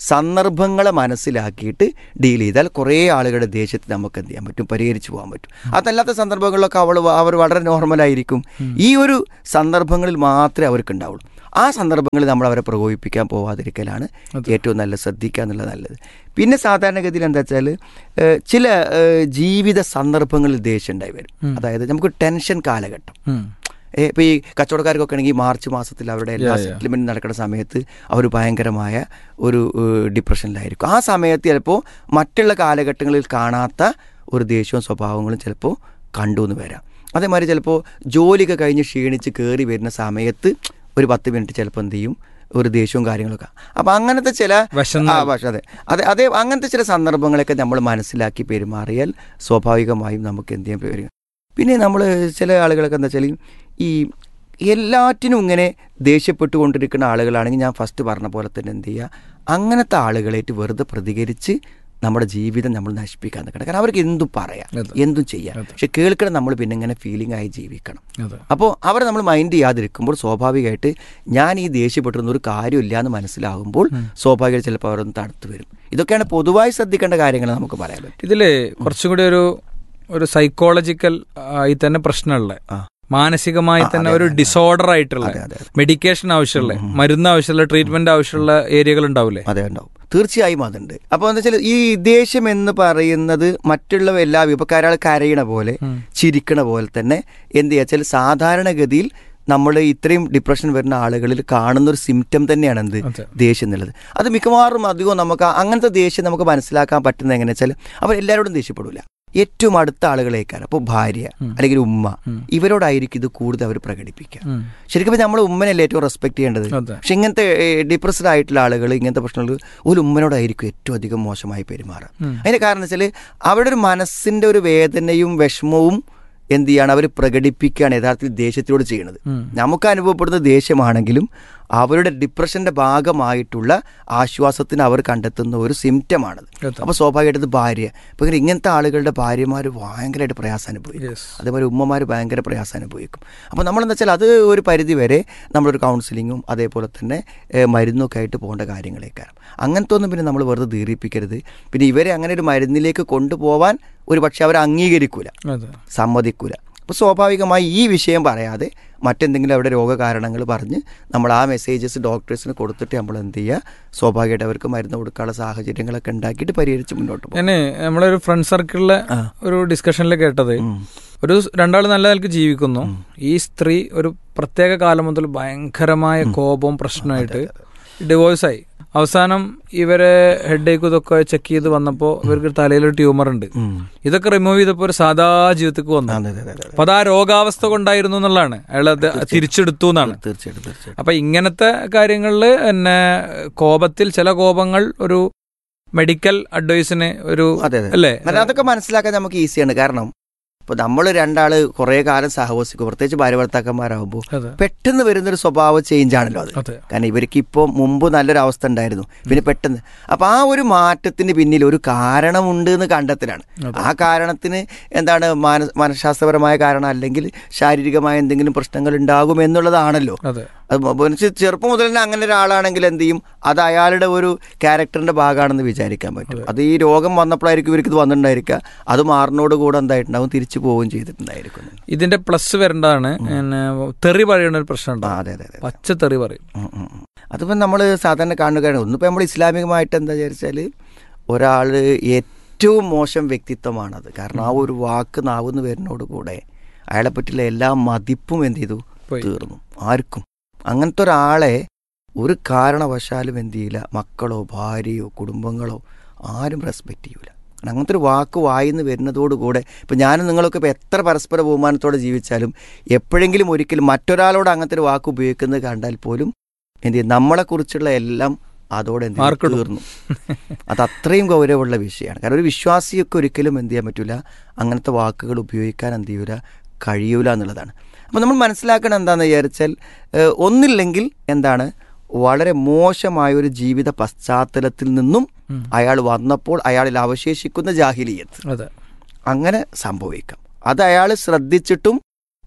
സന്ദർഭങ്ങളെ മനസ്സിലാക്കിയിട്ട് ഡീൽ ചെയ്താൽ കുറേ ആളുകളുടെ ദേഷ്യത്തെ നമുക്ക് എന്ത് ചെയ്യാൻ പറ്റും പരിഹരിച്ചു പോകാൻ പറ്റും അതല്ലാത്ത സന്ദർഭങ്ങളിലൊക്കെ അവൾ അവർ വളരെ നോർമലായിരിക്കും ഈ ഒരു സന്ദർഭങ്ങളിൽ മാത്രമേ അവർക്ക് ഉണ്ടാവുള്ളൂ ആ സന്ദർഭങ്ങളിൽ നമ്മൾ അവരെ പ്രകോപിപ്പിക്കാൻ പോവാതിരിക്കലാണ് ഏറ്റവും നല്ല ശ്രദ്ധിക്കുക എന്നുള്ളത് നല്ലത് പിന്നെ സാധാരണഗതിയിൽ എന്താ വെച്ചാൽ ഏഹ്, ചില ഏഹ്, ജീവിത സന്ദർഭങ്ങളിൽ ദേഷ്യം ഉണ്ടായി വരും അതായത് നമുക്ക് ടെൻഷൻ കാലഘട്ടം ഉം. ഏ, ഇപ്പൊ ഈ കച്ചവടക്കാർക്കൊക്കെ ആണെങ്കിൽ മാർച്ച് മാസത്തിൽ അവരുടെ എല്ലാ സെറ്റിൽമെന്റ് നടക്കുന്ന സമയത്ത് അവർ ഭയങ്കരമായ ഒരു ഏഹ്, ഡിപ്രഷനിലായിരിക്കും ആ സമയത്ത് ചിലപ്പോൾ മറ്റുള്ള കാലഘട്ടങ്ങളിൽ കാണാത്ത ഒരു ദേഷ്യവും സ്വഭാവങ്ങളും ചിലപ്പോൾ കണ്ടു എന്ന് വരാം അതേമാതിരി ചിലപ്പോൾ ജോലിയൊക്കെ കഴിഞ്ഞ് ക്ഷീണിച്ച് കയറി വരുന്ന സമയത്ത് ഒരു പത്ത് മിനിറ്റ് ചിലപ്പോൾ എന്ത് ചെയ്യും ഒരു ദേഷ്യവും കാര്യങ്ങളൊക്കെ അപ്പം അങ്ങനത്തെ ചില വിശന്നാൽ. ആ പക്ഷെ അതെ അതെ അതേ അങ്ങനത്തെ ചില സന്ദർഭങ്ങളൊക്കെ നമ്മൾ മനസ്സിലാക്കി പെരുമാറിയാൽ സ്വാഭാവികമായും നമുക്ക് എന്ത് ചെയ്യാൻ വരും പിന്നെ നമ്മൾ ചില ആളുകളൊക്കെ എന്താ വെച്ചാൽ ഈ എല്ലാറ്റിനും ഇങ്ങനെ ദേഷ്യപ്പെട്ടുകൊണ്ടിരിക്കുന്ന ആളുകളാണെങ്കിൽ ഞാൻ ഫസ്റ്റ് പറഞ്ഞ പോലെ തന്നെ എന്ത് ചെയ്യുക അങ്ങനത്തെ ആളുകളായിട്ട് വെറുതെ പ്രതികരിച്ച് നമ്മുടെ ജീവിതം നമ്മൾ നശിപ്പിക്കാൻ നിൽക്കണം കാരണം അവർക്ക് എന്തും പറയാം അതെ. എന്തും ചെയ്യാം പക്ഷെ കേൾക്കണം നമ്മൾ പിന്നെ ഇങ്ങനെ ഫീലിംഗ് ആയി ജീവിക്കണം അതെ അപ്പോൾ അവരെ നമ്മൾ മൈൻഡ് ചെയ്യാതിരിക്കുമ്പോൾ സ്വാഭാവികമായിട്ട് ഞാൻ ഈ ദേഷ്യപ്പെട്ടിരുന്ന ഒരു കാര്യമില്ല എന്ന് മനസ്സിലാകുമ്പോൾ സ്വാഭാവികമായിട്ട് ചിലപ്പോൾ അവരൊന്ന് തടുത്തു വരും ഇതൊക്കെയാണ് പൊതുവായി ശ്രദ്ധിക്കേണ്ട കാര്യങ്ങൾ നമുക്ക് പറയാൻ പറ്റും ഇതില് കുറച്ചും കൂടി ഒരു ഒരു സൈക്കോളജിക്കൽ ആയി തന്നെ പ്രശ്നമുള്ള ആ. മാനസികമായി തന്നെ ഒരു ഡിസോർഡർ ആയിട്ടുള്ള അതെ, അതെ, അതെ. മെഡിക്കേഷൻ ആവശ്യമുള്ള മരുന്ന് ആവശ്യമുള്ള ട്രീറ്റ്മെന്റ് ആവശ്യമുള്ള ഏരിയകൾ ഉണ്ടാവില്ലേ അതെ ഉണ്ടാവും തീർച്ചയായും അതുണ്ട് അപ്പോൾ എന്താ വെച്ചാൽ ഈ ദേഷ്യം എന്ന് പറയുന്നത് മറ്റുള്ള എല്ലാ ഇപ്പൊ ഒരാൾ കരയണ പോലെ ചിരിക്കണ പോലെ തന്നെ എന്ത് വെച്ചാൽ സാധാരണഗതിയിൽ നമ്മൾ ഇത്രയും ഡിപ്രഷൻ വരുന്ന ആളുകളിൽ കാണുന്ന ഒരു സിംറ്റം തന്നെയാണ് എന്ത് അതെ. ദേഷ്യം എന്നുള്ളത് അത് മിക്കവാറും അധികവും നമുക്ക് ആ- അങ്ങനത്തെ ദേഷ്യം നമുക്ക് മനസ്സിലാക്കാൻ പറ്റുന്നത് എങ്ങനെയാ വെച്ചാൽ അവർ എല്ലാവരോടും ദേഷ്യപ്പെടില്ല ഏറ്റവും അടുത്ത ആളുകളേക്കാൾ അപ്പോൾ ഭാര്യ അല്ലെങ്കിൽ ഉമ്മ ഇവരോടായിരിക്കും ഇത് കൂടുതൽ അവർ പ്രകടിപ്പിക്കുക ഉം. ശരിക്കും നമ്മൾ ഉമ്മനല്ലേ ഏറ്റവും റെസ്പെക്ട് ചെയ്യേണ്ടത് അതെ. പക്ഷെ ഇങ്ങനത്തെ ഡിപ്രസ്ഡ് ആയിട്ടുള്ള ആളുകൾ ഇങ്ങനത്തെ പ്രശ്നങ്ങൾ ഒരു ഉമ്മനോടായിരിക്കും ഏറ്റവും അധികം മോശമായി പെരുമാറുക ഉം. അതിന്റെ കാരണം വെച്ചാൽ അവരുടെ ഒരു മനസ്സിന്റെ ഒരു വേദനയും വിഷമവും എന്ത് ചെയ്യാണ് അവർ പ്രകടിപ്പിക്കുകയാണ് യഥാർത്ഥത്തിൽ ദേഷ്യത്തിലൂടെ ചെയ്യുന്നത് ഉം. നമുക്ക് അനുഭവപ്പെടുന്ന ദേഷ്യമാണെങ്കിലും അവരുടെ ഡിപ്രഷന്റെ ഭാഗമായിട്ടുള്ള ആശ്വാസത്തിന് അവർ കണ്ടെത്തുന്ന ഒരു സിംറ്റമാണത് അതെ. അപ്പോൾ സ്വാഭാവികമായിട്ട് ഇത് ഭാര്യ ഇപ്പൊ ഇങ്ങനെ ഇങ്ങനത്തെ ആളുകളുടെ ഭാര്യമാർ ഭയങ്കരമായിട്ട് പ്രയാസം അനുഭവിക്കും Yes. അതേപോലെ ഉമ്മമാർ ഭയങ്കര പ്രയാസം അനുഭവിക്കും അപ്പോൾ നമ്മളെന്ന് വെച്ചാൽ അത് ഒരു പരിധി വരെ നമ്മളൊരു കൗൺസിലിങ്ങും അതേപോലെ തന്നെ ഏഹ്, മരുന്നൊക്കെ ആയിട്ട് പോകേണ്ട കാര്യങ്ങളേക്കാരം അങ്ങനത്തെ ഒന്നും പിന്നെ നമ്മൾ വെറുതെ ദീർഘിപ്പിക്കരുത് പിന്നെ ഇവരെ അങ്ങനെ ഒരു മരുന്നിലേക്ക് കൊണ്ടുപോകാൻ ഒരു പക്ഷെ അവർ അംഗീകരിക്കൂല അതെ സമ്മതിക്കൂല അപ്പോൾ സ്വാഭാവികമായി ഈ വിഷയം പറയാതെ മറ്റെന്തെങ്കിലും അവിടെ രോഗകാരണങ്ങൾ പറഞ്ഞ് നമ്മൾ ആ മെസ്സേജസ് ഡോക്ടേഴ്സിന് കൊടുത്തിട്ട് നമ്മൾ എന്ത് ചെയ്യുക സ്വാഭാവികമായിട്ട് അവർക്ക് മരുന്ന് കൊടുക്കാനുള്ള സാഹചര്യങ്ങളൊക്കെ ഉണ്ടാക്കിയിട്ട് പരിഹരിച്ച് മുന്നോട്ട് പോകും ഞാന് നമ്മളെ ഒരു ഫ്രണ്ട് സർക്കിളിലെ ഒരു ഡിസ്കഷനിൽ കേട്ടത് ഒരു രണ്ടാൾ നല്ല നിലക്ക് ജീവിക്കുന്നു ഈ സ്ത്രീ ഒരു പ്രത്യേക കാലം മുതൽ ഭയങ്കരമായ കോപവും പ്രശ്നമായിട്ട് ഡിവോഴ്സ് ആയി അവസാനം ഇവരെ ഹെഡേക്ക് ഇതൊക്കെ ചെക്ക് ചെയ്ത് വന്നപ്പോ ഇവർക്ക് തലയിലൊരു ട്യൂമർ ഉണ്ട് ഇതൊക്കെ റിമൂവ് ചെയ്തപ്പോ ഒരു സാധാ ജീവിതത്തിക്ക് വന്നു അതെ അതെ അതെ അതെ അപ്പൊ അത് ആ രോഗാവസ്ഥ കൊണ്ടായിരുന്നു എന്നുള്ളതാണ് അയാൾ അത് തിരിച്ചെടുത്തു എന്നാണ് തീർച്ചയായിട്ടും തീർച്ചയായിട്ടും അപ്പൊ ഇങ്ങനത്തെ കാര്യങ്ങളിൽ എന്നെ കോപത്തിൽ ചില കോപങ്ങൾ ഒരു മെഡിക്കൽ അഡ്വൈസിന് ഒരു അതെ അതെ അല്ലേ എന്നാൽ അതൊക്കെ മനസ്സിലാക്കാൻ നമുക്ക് ഈസിയാണ് കാരണം ഇപ്പൊ നമ്മൾ രണ്ടാള് കുറെ കാലം സഹവസിക്കും പ്രത്യേകിച്ച് ഭാര്യ ഭർത്താക്കന്മാരാകുമ്പോൾ അതെ പെട്ടെന്ന് വരുന്നൊരു സ്വഭാവ ചേഞ്ച് ആണല്ലോ അത് അതെ കാരണം ഇവർക്ക് ഇപ്പോൾ മുമ്പ് നല്ലൊരു അവസ്ഥ ഉണ്ടായിരുന്നു പിന്നെ പെട്ടെന്ന് അപ്പൊ ആ ഒരു മാറ്റത്തിന് പിന്നിൽ ഒരു കാരണമുണ്ട് എന്ന് കണ്ടെത്തലാണ് ആ കാരണത്തിന് എന്താണ് മാന മനഃശാസ്ത്രപരമായ കാരണം അല്ലെങ്കിൽ ശാരീരികമായ എന്തെങ്കിലും പ്രശ്നങ്ങൾ ഉണ്ടാകും എന്നുള്ളതാണല്ലോ അതെ അത് മനുഷ്യ ചെറുപ്പം മുതൽ തന്നെ അങ്ങനെ ഒരാളാണെങ്കിൽ എന്ത് ചെയ്യും അത് അയാളുടെ ഒരു ക്യാരക്ടറിന്റെ ഭാഗമാണെന്ന് വിചാരിക്കാൻ പറ്റും അത് ഈ രോഗം വന്നപ്പോഴായിരിക്കും ഇവർക്ക് ഇത് വന്നിട്ടുണ്ടായിരിക്കുക അത് മാറിനോട് കൂടെ എന്തായിട്ടുണ്ടാവും തിരിച്ചു പോവുകയും ചെയ്തിട്ടുണ്ടായിരിക്കും ഇതിന്റെ പ്ലസ് വരേണ്ടതാണ് പിന്നെ തെറി പറയുന്ന ഒരു പ്രശ്നം ആ ഉണ്ടാവും അതെ അതെ അതെ പച്ച തെറി പറയും ഉം, ഉം, ഉം. അതിപ്പം നമ്മൾ സാധാരണ കാണുകയാണ് ഒന്നിപ്പോൾ നമ്മൾ ഇസ്ലാമികമായിട്ട് എന്താ വിചാരിച്ചാൽ ഒരാൾ ഏറ്റവും മോശം വ്യക്തിത്വമാണത് കാരണം ആ ഒരു വാക്ക് നാവുന്ന് വരുന്നതോട് കൂടെ അയാളെ പറ്റിയുള്ള എല്ലാ മതിപ്പും എന്ത് ചെയ്തു പോയി. തീർന്നു ആർക്കും അങ്ങനത്തെ ഒരാളെ ഒരു കാരണവശാലും എന്ത് ചെയ്യില്ല മക്കളോ ഭാര്യയോ കുടുംബങ്ങളോ ആരും റെസ്പെക്റ്റ് ചെയ്യൂല കാരണം അങ്ങനത്തെ ഒരു വാക്ക് വായിന്ന് വരുന്നതോടുകൂടെ ഇപ്പം ഞാനും നിങ്ങളൊക്കെ ഇപ്പോൾ എത്ര പരസ്പര ബഹുമാനത്തോടെ ജീവിച്ചാലും എപ്പോഴെങ്കിലും ഒരിക്കലും മറ്റൊരാളോട് അങ്ങനത്തെ ഒരു വാക്ക് ഉപയോഗിക്കുന്നത് കണ്ടാൽ പോലും എന്ത് ചെയ്യും നമ്മളെക്കുറിച്ചുള്ള എല്ലാം അതോടെ എന്ത് ചെയ്യും? മാർക്കിടും. തീർന്നു അത് അത്രയും ഗൗരവമുള്ള വിഷയമാണ് കാരണം ഒരു വിശ്വാസിയൊക്കെ ഒരിക്കലും എന്ത് ചെയ്യാൻ പറ്റില്ല അങ്ങനത്തെ വാക്കുകൾ ഉപയോഗിക്കാൻ എന്ത് ചെയ്യൂല കഴിയൂല എന്നുള്ളതാണ് അപ്പോൾ നമ്മൾ മനസ്സിലാക്കണം എന്താണെന്ന് വിചാരിച്ചാൽ ഏഹ്, ഒന്നില്ലെങ്കിൽ എന്താണ് വളരെ മോശമായ ഒരു ജീവിത പശ്ചാത്തലത്തിൽ നിന്നും ഉം. അയാൾ വന്നപ്പോൾ അയാളിൽ അവശേഷിക്കുന്ന ജാഹിലിയത്ത് അതെ അങ്ങനെ സംഭവിക്കാം അത് അയാൾ ശ്രദ്ധിച്ചിട്ടും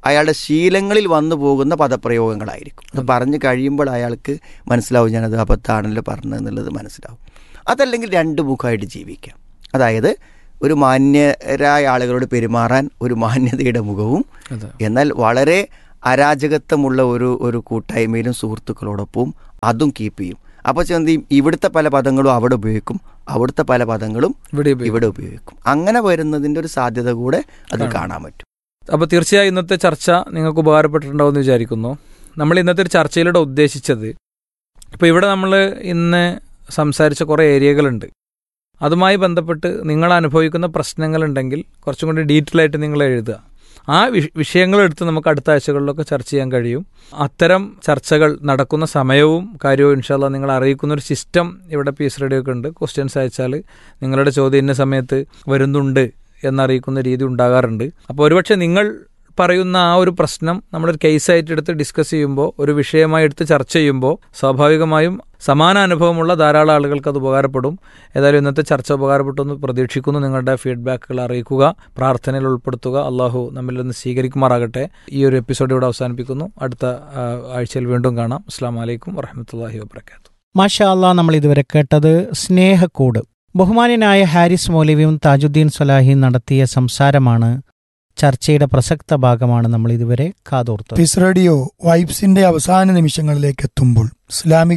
അയാളുടെ ശീലങ്ങളിൽ വന്നു പോകുന്ന പദപ്രയോഗങ്ങളായിരിക്കും അത് പറഞ്ഞു കഴിയുമ്പോൾ അയാൾക്ക് മനസ്സിലാവും ഞാനത് അബദ്ധമാണല്ലോ പറഞ്ഞതെന്നുള്ളത് മനസ്സിലാവും അതല്ലെങ്കിൽ രണ്ട് മുഖമായിട്ട് ജീവിക്കാം അതായത് ഒരു മാന്യരായ ആളുകളോട് പെരുമാറാൻ ഒരു മാന്യതയുടെ മുഖവും അതെ എന്നാൽ വളരെ അരാജകത്വമുള്ള ഒരു ഒരു കൂട്ടായ്മയിലും സുഹൃത്തുക്കളോടൊപ്പവും അതും കീപ്പ് ചെയ്യും അപ്പോൾ ചെന്ത് ചെയ്യും ഇവിടുത്തെ പല പദങ്ങളും അവിടെ ഉപയോഗിക്കും അവിടുത്തെ പല പദങ്ങളും ഇവിടെ ഉപയോഗിക്കും. ഇവിടെ ഉപയോഗിക്കും അങ്ങനെ വരുന്നതിൻ്റെ ഒരു സാധ്യത കൂടെ അത് കാണാൻ പറ്റും അപ്പോൾ തീർച്ചയായും ഇന്നത്തെ ചർച്ച നിങ്ങൾക്ക് ഉപകാരപ്പെട്ടിട്ടുണ്ടാവുമെന്ന് വിചാരിക്കുന്നു നമ്മൾ ഇന്നത്തെ ഒരു ചർച്ചയിലൂടെ ഉദ്ദേശിച്ചത് ഇപ്പോൾ ഇവിടെ നമ്മൾ ഇന്ന് സംസാരിച്ച കുറേ ഏരിയകളുണ്ട് അതുമായി ബന്ധപ്പെട്ട് നിങ്ങൾ അനുഭവിക്കുന്ന പ്രശ്നങ്ങളുണ്ടെങ്കിൽ കുറച്ചും കൂടി ഡീറ്റെയിൽ ആയിട്ട് നിങ്ങൾ എഴുതുക ആ വിഷ- വിഷയങ്ങളെടുത്ത് നമുക്ക് അടുത്ത ആഴ്ചകളിലൊക്കെ ചർച്ച ചെയ്യാൻ കഴിയും അത്തരം ചർച്ചകൾ നടക്കുന്ന സമയവും കാര്യവും ഇൻഷാല്ല നിങ്ങൾ അറിയിക്കുന്ന ഒരു സിസ്റ്റം ഇവിടെ പീസ് റേഡിയോ ഒക്കെ ഉണ്ട് ക്വസ്റ്റ്യൻസ് അയച്ചാൽ നിങ്ങളുടെ ചോദ്യം ഇന്ന സമയത്ത് വരുന്നുണ്ട് എന്നറിയിക്കുന്ന രീതി ഉണ്ടാകാറുണ്ട് അപ്പോൾ ഒരുപക്ഷെ നിങ്ങൾ പറയുന്ന ആ ഒരു പ്രശ്നം നമ്മളൊരു കേസായിട്ട് എടുത്ത് ഡിസ്കസ് ചെയ്യുമ്പോൾ ഒരു വിഷയമായി എടുത്ത് ചർച്ച ചെയ്യുമ്പോൾ സ്വാഭാവികമായും സമാന അനുഭവമുള്ള ധാരാളം ആളുകൾക്ക് അത് ഉപകാരപ്പെടും ഏതായാലും ഇന്നത്തെ ചർച്ച ഉപകാരപ്പെട്ടു എന്ന് പ്രതീക്ഷിക്കുന്നു നിങ്ങളുടെ ഫീഡ്ബാക്കുകൾ അറിയിക്കുക പ്രാർത്ഥനയിൽ ഉൾപ്പെടുത്തുക അള്ളാഹു നമ്മിൽ നിന്ന് സ്വീകരിക്കുമാറാകട്ടെ ഈ ഒരു എപ്പിസോഡ് ഇവിടെ അവസാനിപ്പിക്കുന്നു അടുത്ത ആ, ആഴ്ചയിൽ വീണ്ടും കാണാം അസ്സാം വലൈക്കും വറഹമത്തല്ലാഹി വാബർക്കാത്തു മാഷാ അല്ലാ നമ്മൾ ഇതുവരെ കേട്ടത് സ്നേഹക്കൂട് ബഹുമാന്യനായ ഹാരിസ് മൗലവിയും താജുദ്ദീൻ സ്വലാഹിയും നടത്തിയ സംസാരമാണ് ചർച്ചയുടെ പ്രസക്ത ഭാഗമാണ് നമ്മൾ ഇതുവരെ കാതോർത്തത് പീസ് റേഡിയോ വൈബ്സിന്റെ അവസാന നിമിഷങ്ങളിലേക്ക് എത്തുമ്പോൾ ഇസ്ലാമിക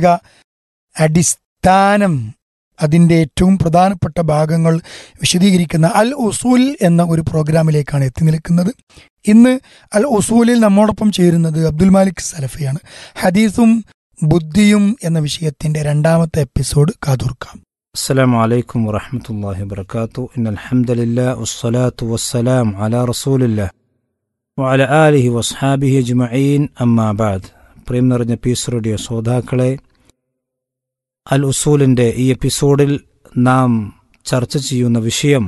അടിസ്ഥാനം അതിന്റെ ഏറ്റവും പ്രധാനപ്പെട്ട ഭാഗങ്ങൾ വിശദീകരിക്കുന്ന അൽ ഉസൂൽ എന്ന ഒരു പ്രോഗ്രാമിലേക്കാണ് എത്തി നിൽക്കുന്നത് ഇന്ന് അൽ ഉസൂലിൽ നമ്മോടൊപ്പം ചേരുന്നത് അബ്ദുൽ മാലിക് സലഫിയാണ് ഹദീസും ബുദ്ധിയും എന്ന വിഷയത്തിന്റെ രണ്ടാമത്തെ എപ്പിസോഡ് കാതോർക്കാം السلام عليكم ورحمة الله وبركاته إن الحمد لله والصلاة والسلام على رسول الله وعلى آله وأصحابه أجمعين أما بعد പ്രിയം നിറഞ്ഞ പീസ് റേഡിയോ ശ്രോതാക്കളെ അൽ ഉസൂലിൻ്റെ ഈ എപ്പിസോഡിൽ നാം ചർച്ച ചെയ്യുന്ന വിഷയം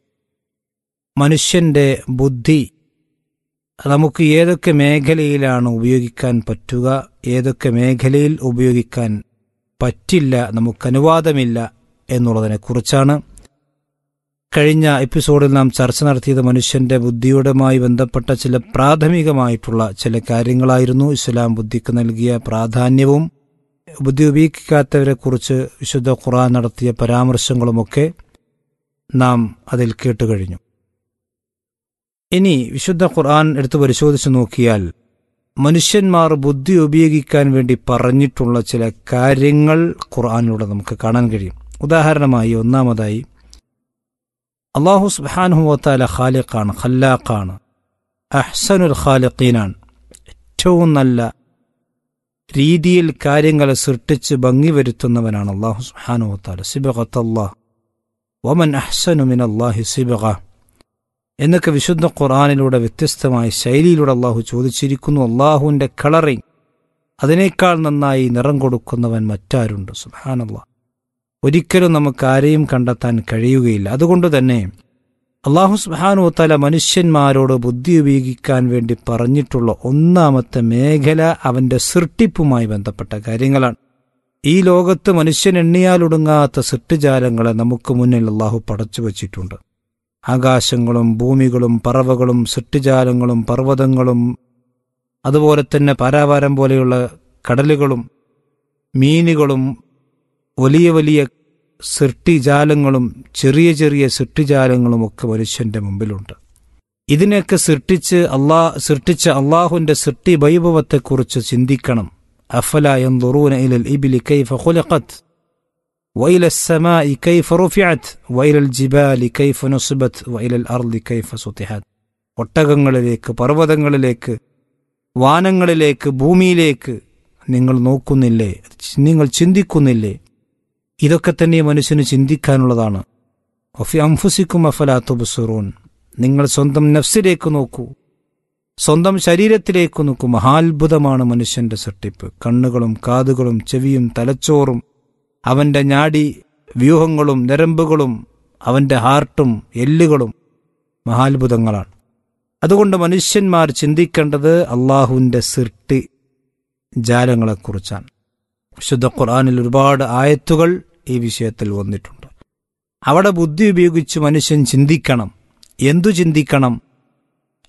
മനുഷ്യൻ്റെ ബുദ്ധി നമുക്ക് ഏതൊക്കെ മേഖലയിലാണ് ഉപയോഗിക്കാൻ പറ്റുക ഏതൊക്കെ മേഖലയിൽ ഉപയോഗിക്കാൻ പറ്റില്ല നമുക്ക് അനുവാദമില്ല എന്നുള്ളതിനെക്കുറിച്ചാണ് കഴിഞ്ഞ എപ്പിസോഡിൽ നാം ചർച്ച നടത്തിയത് മനുഷ്യന്റെ ബുദ്ധിയുടെമായി ബന്ധപ്പെട്ട ചില പ്രാഥമികമായിട്ടുള്ള ചില കാര്യങ്ങളായിരുന്നു ഇസ്ലാം ബുദ്ധിക്ക് നൽകിയ പ്രാധാന്യവും ബുദ്ധി ഉപയോഗിക്കാത്തവരെക്കുറിച്ച് വിശുദ്ധ ഖുറാൻ നടത്തിയ പരാമർശങ്ങളുമൊക്കെ നാം അതിൽ കേട്ടുകഴിഞ്ഞു ഇനി വിശുദ്ധ ഖുർആൻ എടുത്തു പരിശോധിച്ചു നോക്കിയാൽ മനുഷ്യന്മാർ ബുദ്ധി ഉപയോഗിക്കാൻ വേണ്ടി പറഞ്ഞിട്ടുള്ള ചില കാര്യങ്ങൾ ഖുർആനിലൂടെ നമുക്ക് കാണാൻ കഴിയും ഉദാഹരണമായി ഒന്നാമതായി അള്ളാഹു സുബാനുഹുവത്താല ഖാലിഖാണ് ഖല്ലാഖാണ് അഹ്സനുൽ ഖാലിഖീനാണ് ഏറ്റവും നല്ല രീതിയിൽ കാര്യങ്ങളെ സൃഷ്ടിച്ച് ഭംഗി വരുത്തുന്നവനാണ് അള്ളാഹു സുബാനുവത്താല സിബഖത്തല്ലാഹ് വമൻ അഹ്സനു മിൻ അള്ളാഹി സിബഖ എന്നൊക്കെ വിശുദ്ധ ഖുർആാനിലൂടെ വ്യത്യസ്തമായ ശൈലിയിലൂടെ അള്ളാഹു ചോദിച്ചിരിക്കുന്നു അള്ളാഹുവിൻ്റെ കളറിങ് അതിനേക്കാൾ നന്നായി നിറം കൊടുക്കുന്നവൻ മറ്റാരുണ്ട് സുബാനല്ല ഒരിക്കലും നമുക്ക് ആരെയും കണ്ടെത്താൻ കഴിയുകയില്ല അതുകൊണ്ട് തന്നെ അള്ളാഹു സുബാനുത്തല മനുഷ്യന്മാരോട് ബുദ്ധി ഉപയോഗിക്കാൻ വേണ്ടി പറഞ്ഞിട്ടുള്ള ഒന്നാമത്തെ മേഖല അവന്റെ സൃഷ്ടിപ്പുമായി ബന്ധപ്പെട്ട കാര്യങ്ങളാണ് ഈ ലോകത്ത് മനുഷ്യൻ എണ്ണിയാലൊടുങ്ങാത്ത സൃഷ്ടിജാലങ്ങളെ നമുക്ക് മുന്നിൽ അള്ളാഹു പടച്ചു വച്ചിട്ടുണ്ട് ആകാശങ്ങളും ഭൂമികളും പറവകളും സൃഷ്ടിജാലങ്ങളും പർവ്വതങ്ങളും അതുപോലെ തന്നെ പാരാവാരം പോലെയുള്ള കടലുകളും മീനുകളും വലിയ വലിയ സൃഷ്ടിജാലങ്ങളും ചെറിയ ചെറിയ സൃഷ്ടിജാലങ്ങളും ഒക്കെ മനുഷ്യന്റെ മുമ്പിലുണ്ട് ഇതിനെയൊക്കെ സൃഷ്ടിച്ച് അള്ളാ സൃഷ്ടിച്ച അള്ളാഹുവിന്റെ സൃഷ്ടി വൈഭവത്തെക്കുറിച്ച് ചിന്തിക്കണം അഫല യൻദുറൂന ഇലൽ ഇബ്ലി കൈഫ ഖുലിഖത് وإلى السماء كيف رفعت وإلى الجبال كيف نصبت وإلى الأرض كيف سطحت ഒട്ടകങ്ങളിലേക്ക് പർവ്വതങ്ങളിലേക്ക് വാനങ്ങളിലേക്ക് ഭൂമിയിലേക്ക് നിങ്ങൾ നോക്കുന്നില്ലേ നിങ്ങൾ ചിന്തിക്കുന്നില്ലേ ഇതൊക്കെ തന്നെ മനുഷ്യന് ചിന്തിക്കാനുള്ളതാണ് ഒഫി അംഫുസിക്കും അഫലാത്തു ബുസുറൂൻ നിങ്ങൾ സ്വന്തം നഫ്സിലേക്ക് നോക്കൂ സ്വന്തം ശരീരത്തിലേക്ക് നോക്കൂ മഹാത്ഭുതമാണ് മനുഷ്യന്റെ സൃഷ്ടിപ്പ് കണ്ണുകളും കാതുകളും ചെവിയും തലച്ചോറും അവന്റെ ഞാടി വ്യൂഹങ്ങളും ഞരമ്പുകളും അവന്റെ ഹാർട്ടും എല്ലുകളും മഹാത്ഭുതങ്ങളാണ് അതുകൊണ്ട് മനുഷ്യന്മാർ ചിന്തിക്കേണ്ടത് അള്ളാഹുവിൻ്റെ സൃഷ്ടി ജാലങ്ങളെക്കുറിച്ചാണ് വിശുദ്ധ ഖുർആാനിൽ ഒരുപാട് ആയത്തുകൾ ഈ വിഷയത്തിൽ വന്നിട്ടുണ്ട് അവിടെ ബുദ്ധി ഉപയോഗിച്ച് മനുഷ്യൻ ചിന്തിക്കണം എന്തു ചിന്തിക്കണം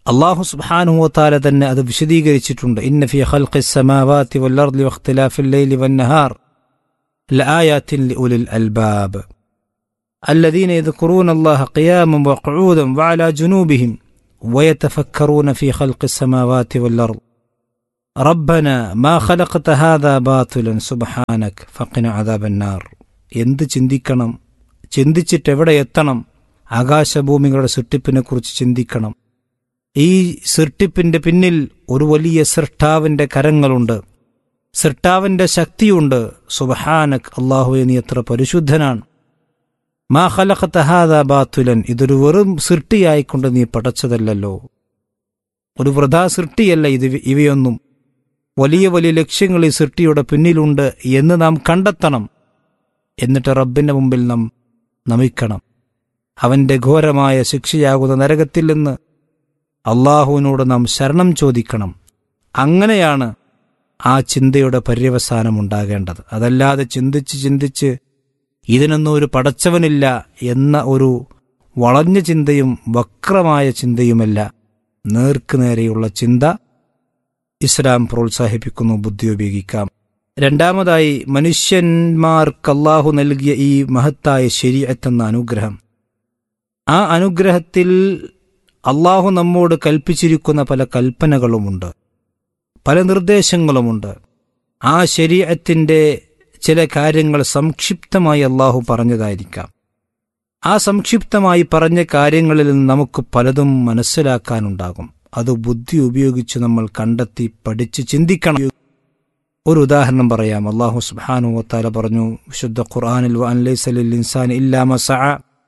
അള്ളാഹു സുബ്ഹാനുഹുവതാല തന്നെ അത് വിശദീകരിച്ചിട്ടുണ്ട് ഇന്ന ഫി ഖൽഖി സമാവാതി വല്ലർദി വഖ്തിലാഫിൽ ലൈലി വന്നഹാർ ലആയാത്തിൻ ലിഉലിൽ അൽബാബ് الذين يذكرون الله قياما وقعودا وعلى جنوبهم ويتفكرون في خلق السماوات والأرض ربنا ما خلقت هذا باطلا سبحانك فقنا عذاب النار എന്ത് ചിന്തിക്കണം ചിന്തിച്ചിട്ട് എവിടെ എത്തണം ആകാശഭൂമികളുടെ സൃഷ്ടിപ്പിനെക്കുറിച്ച് ചിന്തിക്കണം ഈ സൃഷ്ടിപ്പിന്റെ പിന്നിൽ ഒരു വലിയ സൃഷ്ടാവിന്റെ കരങ്ങളുണ്ട് സൃഷ്ടാവിന്റെ ശക്തിയുണ്ട് സുബഹാനക് അള്ളാഹുവെ നീ എത്ര പരിശുദ്ധനാണ് മാ ഖലഖത ഹാദാ ബാത്തുലൻ ഇതൊരു വെറും സൃഷ്ടിയായിക്കൊണ്ട് നീ പടച്ചതല്ലല്ലോ ഒരു വൃഥാ സൃഷ്ടിയല്ല ഇത് ഇവയൊന്നും വലിയ വലിയ ലക്ഷ്യങ്ങൾ ഈ സൃഷ്ടിയുടെ പിന്നിലുണ്ട് എന്ന് നാം കണ്ടെത്തണം എന്നിട്ട് റബ്ബിന്റെ മുമ്പിൽ നാം നമിക്കണം അവന്റെ ഘോരമായ ശിക്ഷയാകുന്ന നരകത്തിൽ നിന്ന് അള്ളാഹുവിനോട് നാം ശരണം ചോദിക്കണം അങ്ങനെയാണ് ആ ചിന്തയുടെ പര്യവസാനം ഉണ്ടാകേണ്ടത് അതല്ലാതെ ചിന്തിച്ച് ചിന്തിച്ച് ഇതിനൊന്നും ഒരു പടച്ചവനില്ല എന്ന ഒരു വളഞ്ഞ ചിന്തയും വക്രമായ ചിന്തയുമല്ല നേർക്കുനേരെയുള്ള ചിന്ത ഇസ്ലാം പ്രോത്സാഹിപ്പിക്കുന്നു ബുദ്ധി ഉപയോഗിക്കാം രണ്ടാമതായി മനുഷ്യന്മാർക്ക് അള്ളാഹു നൽകിയ ഈ മഹത്തായ ശരീരത്തെന്ന അനുഗ്രഹം ആ അനുഗ്രഹത്തിൽ അള്ളാഹു നമ്മോട് കൽപ്പിച്ചിരിക്കുന്ന പല കൽപ്പനകളുമുണ്ട് പല നിർദ്ദേശങ്ങളുമുണ്ട് ആ ശരീരത്തിൻ്റെ ചില കാര്യങ്ങൾ സംക്ഷിപ്തമായി അള്ളാഹു പറഞ്ഞതായിരിക്കാം ആ സംക്ഷിപ്തമായി പറഞ്ഞ കാര്യങ്ങളിൽ നിന്ന് നമുക്ക് പലതും മനസ്സിലാക്കാനുണ്ടാകും അത് ബുദ്ധി ഉപയോഗിച്ച് നമ്മൾ കണ്ടെത്തി പഠിച്ച് ചിന്തിക്കണം ഒരു ഉദാഹരണം പറയാം അള്ളാഹു സുബ്ഹാനു വത്താല പറഞ്ഞു വിശുദ്ധ ഖുർആാനിൽ ഇൻസാൻ ഇല്ലാമ സഅ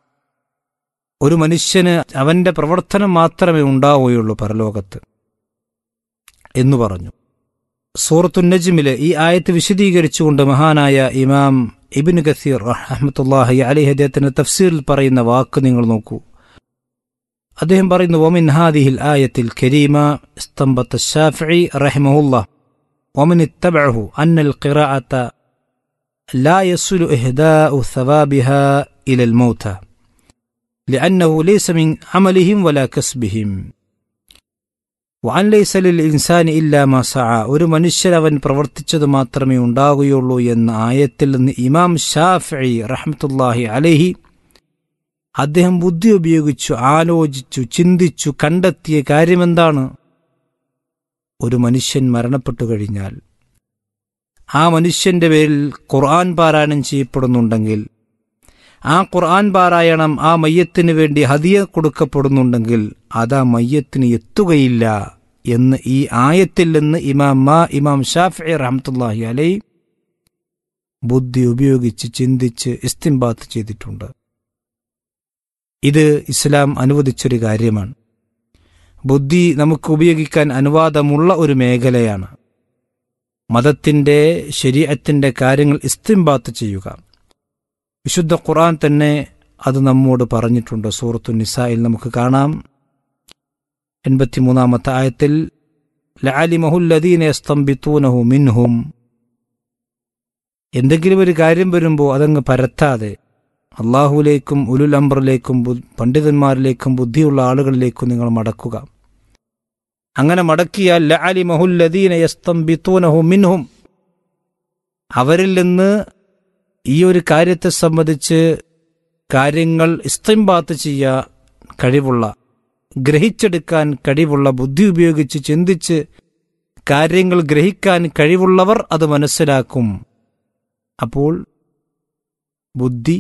ഒരു മനുഷ്യന് അവന്റെ പ്രവർത്തനം മാത്രമേ ഉണ്ടാവുകയുള്ളൂ പരലോകത്ത് എന്നു പറഞ്ഞു സൂറത്തു നജ്മിലെ ഈ ആയത്ത് വിശദീകരിച്ചുകൊണ്ട് മഹാനായ ഇമാം ഇബിൻ ഗസീർ റഹ്മത്തുല്ലാഹി അലി അദ്ദേഹത്തിന്റെ തഫ്സീറിൽ പറയുന്ന വാക്ക് നിങ്ങൾ നോക്കൂ അദ്ദേഹം പറയുന്നു ഒമിൻ ഹാദിഹിൽ ആയത്തിൽ കരീമ സ്തംബത്ത് ഷാഫി റഹിമഹുല്ല ومن اتبعه أن القراءة لا يصل إهداء ثوابها إلى الموتى لأنه ليس من عملهم ولا كسبهم وأن ليس للإنسان إلا ما سعى ഒരു മനുഷ്യൻ അവൻ പ്രവർത്തിച്ചത് മാത്രമേ ഉണ്ടാകുകയുള്ളൂ എന്ന ആയത്തിൽ നിന്ന് ഇമാം ഷാഫി റഹ്മത്തുല്ലാഹി അലഹി അദ്ദേഹം ബുദ്ധി ഉപയോഗിച്ചു ആലോചിച്ചു ചിന്തിച്ചു കണ്ടെത്തിയ കാര്യമെന്താണ് ഒരു മനുഷ്യൻ മരണപ്പെട്ടു കഴിഞ്ഞാൽ ആ മനുഷ്യന്റെ പേരിൽ ഖുർആൻ പാരായണം ചെയ്യപ്പെടുന്നുണ്ടെങ്കിൽ ആ ഖുർആൻ പാരായണം ആ മയ്യത്തിന് വേണ്ടി ഹദിയ കൊടുക്കപ്പെടുന്നുണ്ടെങ്കിൽ അത് ആ മയ്യത്തിന് എത്തുകയില്ല എന്ന് ഈ ആയത്തിൽ നിന്ന് ഇമാം മാ ഇമാം ഷാഫി റഹമത്തുല്ലാഹി അലൈ ബുദ്ധി ഉപയോഗിച്ച് ചിന്തിച്ച് ഇസ്തിംബാത്ത് ചെയ്തിട്ടുണ്ട് ഇത് ഇസ്ലാം അനുവദിച്ചൊരു കാര്യമാണ് ബുദ്ധി നമുക്ക് ഉപയോഗിക്കാൻ അനുവാദമുള്ള ഒരു മേഖലയാണ് മതത്തിന്റെ ശരീരത്തിന്റെ കാര്യങ്ങൾ ഇസ്തിംബാത്ത് ചെയ്യുക വിശുദ്ധ ഖുർആൻ തന്നെ അത് നമ്മോട് പറഞ്ഞിട്ടുണ്ട് സൂറത്തു നിസായിൽ നമുക്ക് കാണാം എൺപത്തിമൂന്നാമത്തെ ആയത്തിൽ ലഅലിമഹുല്ലദീന യസ്തംബിത്തൂനഹു മിൻഹും എന്തെങ്കിലും ഒരു കാര്യം വരുമ്പോൾ അതങ്ങ് പരത്താതെ അള്ളാഹുലേക്കും ഉലുൽ അംബറിലേക്കും പണ്ഡിതന്മാരിലേക്കും ബുദ്ധിയുള്ള ആളുകളിലേക്കും നിങ്ങൾ മടക്കുക അങ്ങനെ മടക്കിയാൽ ലഅലിമഹുല്ലദീന യസ്തംബിത്തൂനഹു മിൻഹും അവരിൽ നിന്ന് ഈ ഒരു കാര്യത്തെ സംബന്ധിച്ച് കാര്യങ്ങൾ ഇസ്തിംബാത്ത് ചെയ്യാൻ കഴിവുള്ള ഗ്രഹിച്ചെടുക്കാൻ കഴിവുള്ള ബുദ്ധി ഉപയോഗിച്ച് ചിന്തിച്ച് കാര്യങ്ങൾ ഗ്രഹിക്കാൻ കഴിവുള്ളവർ അത് മനസ്സിലാക്കും അപ്പോൾ ബുദ്ധി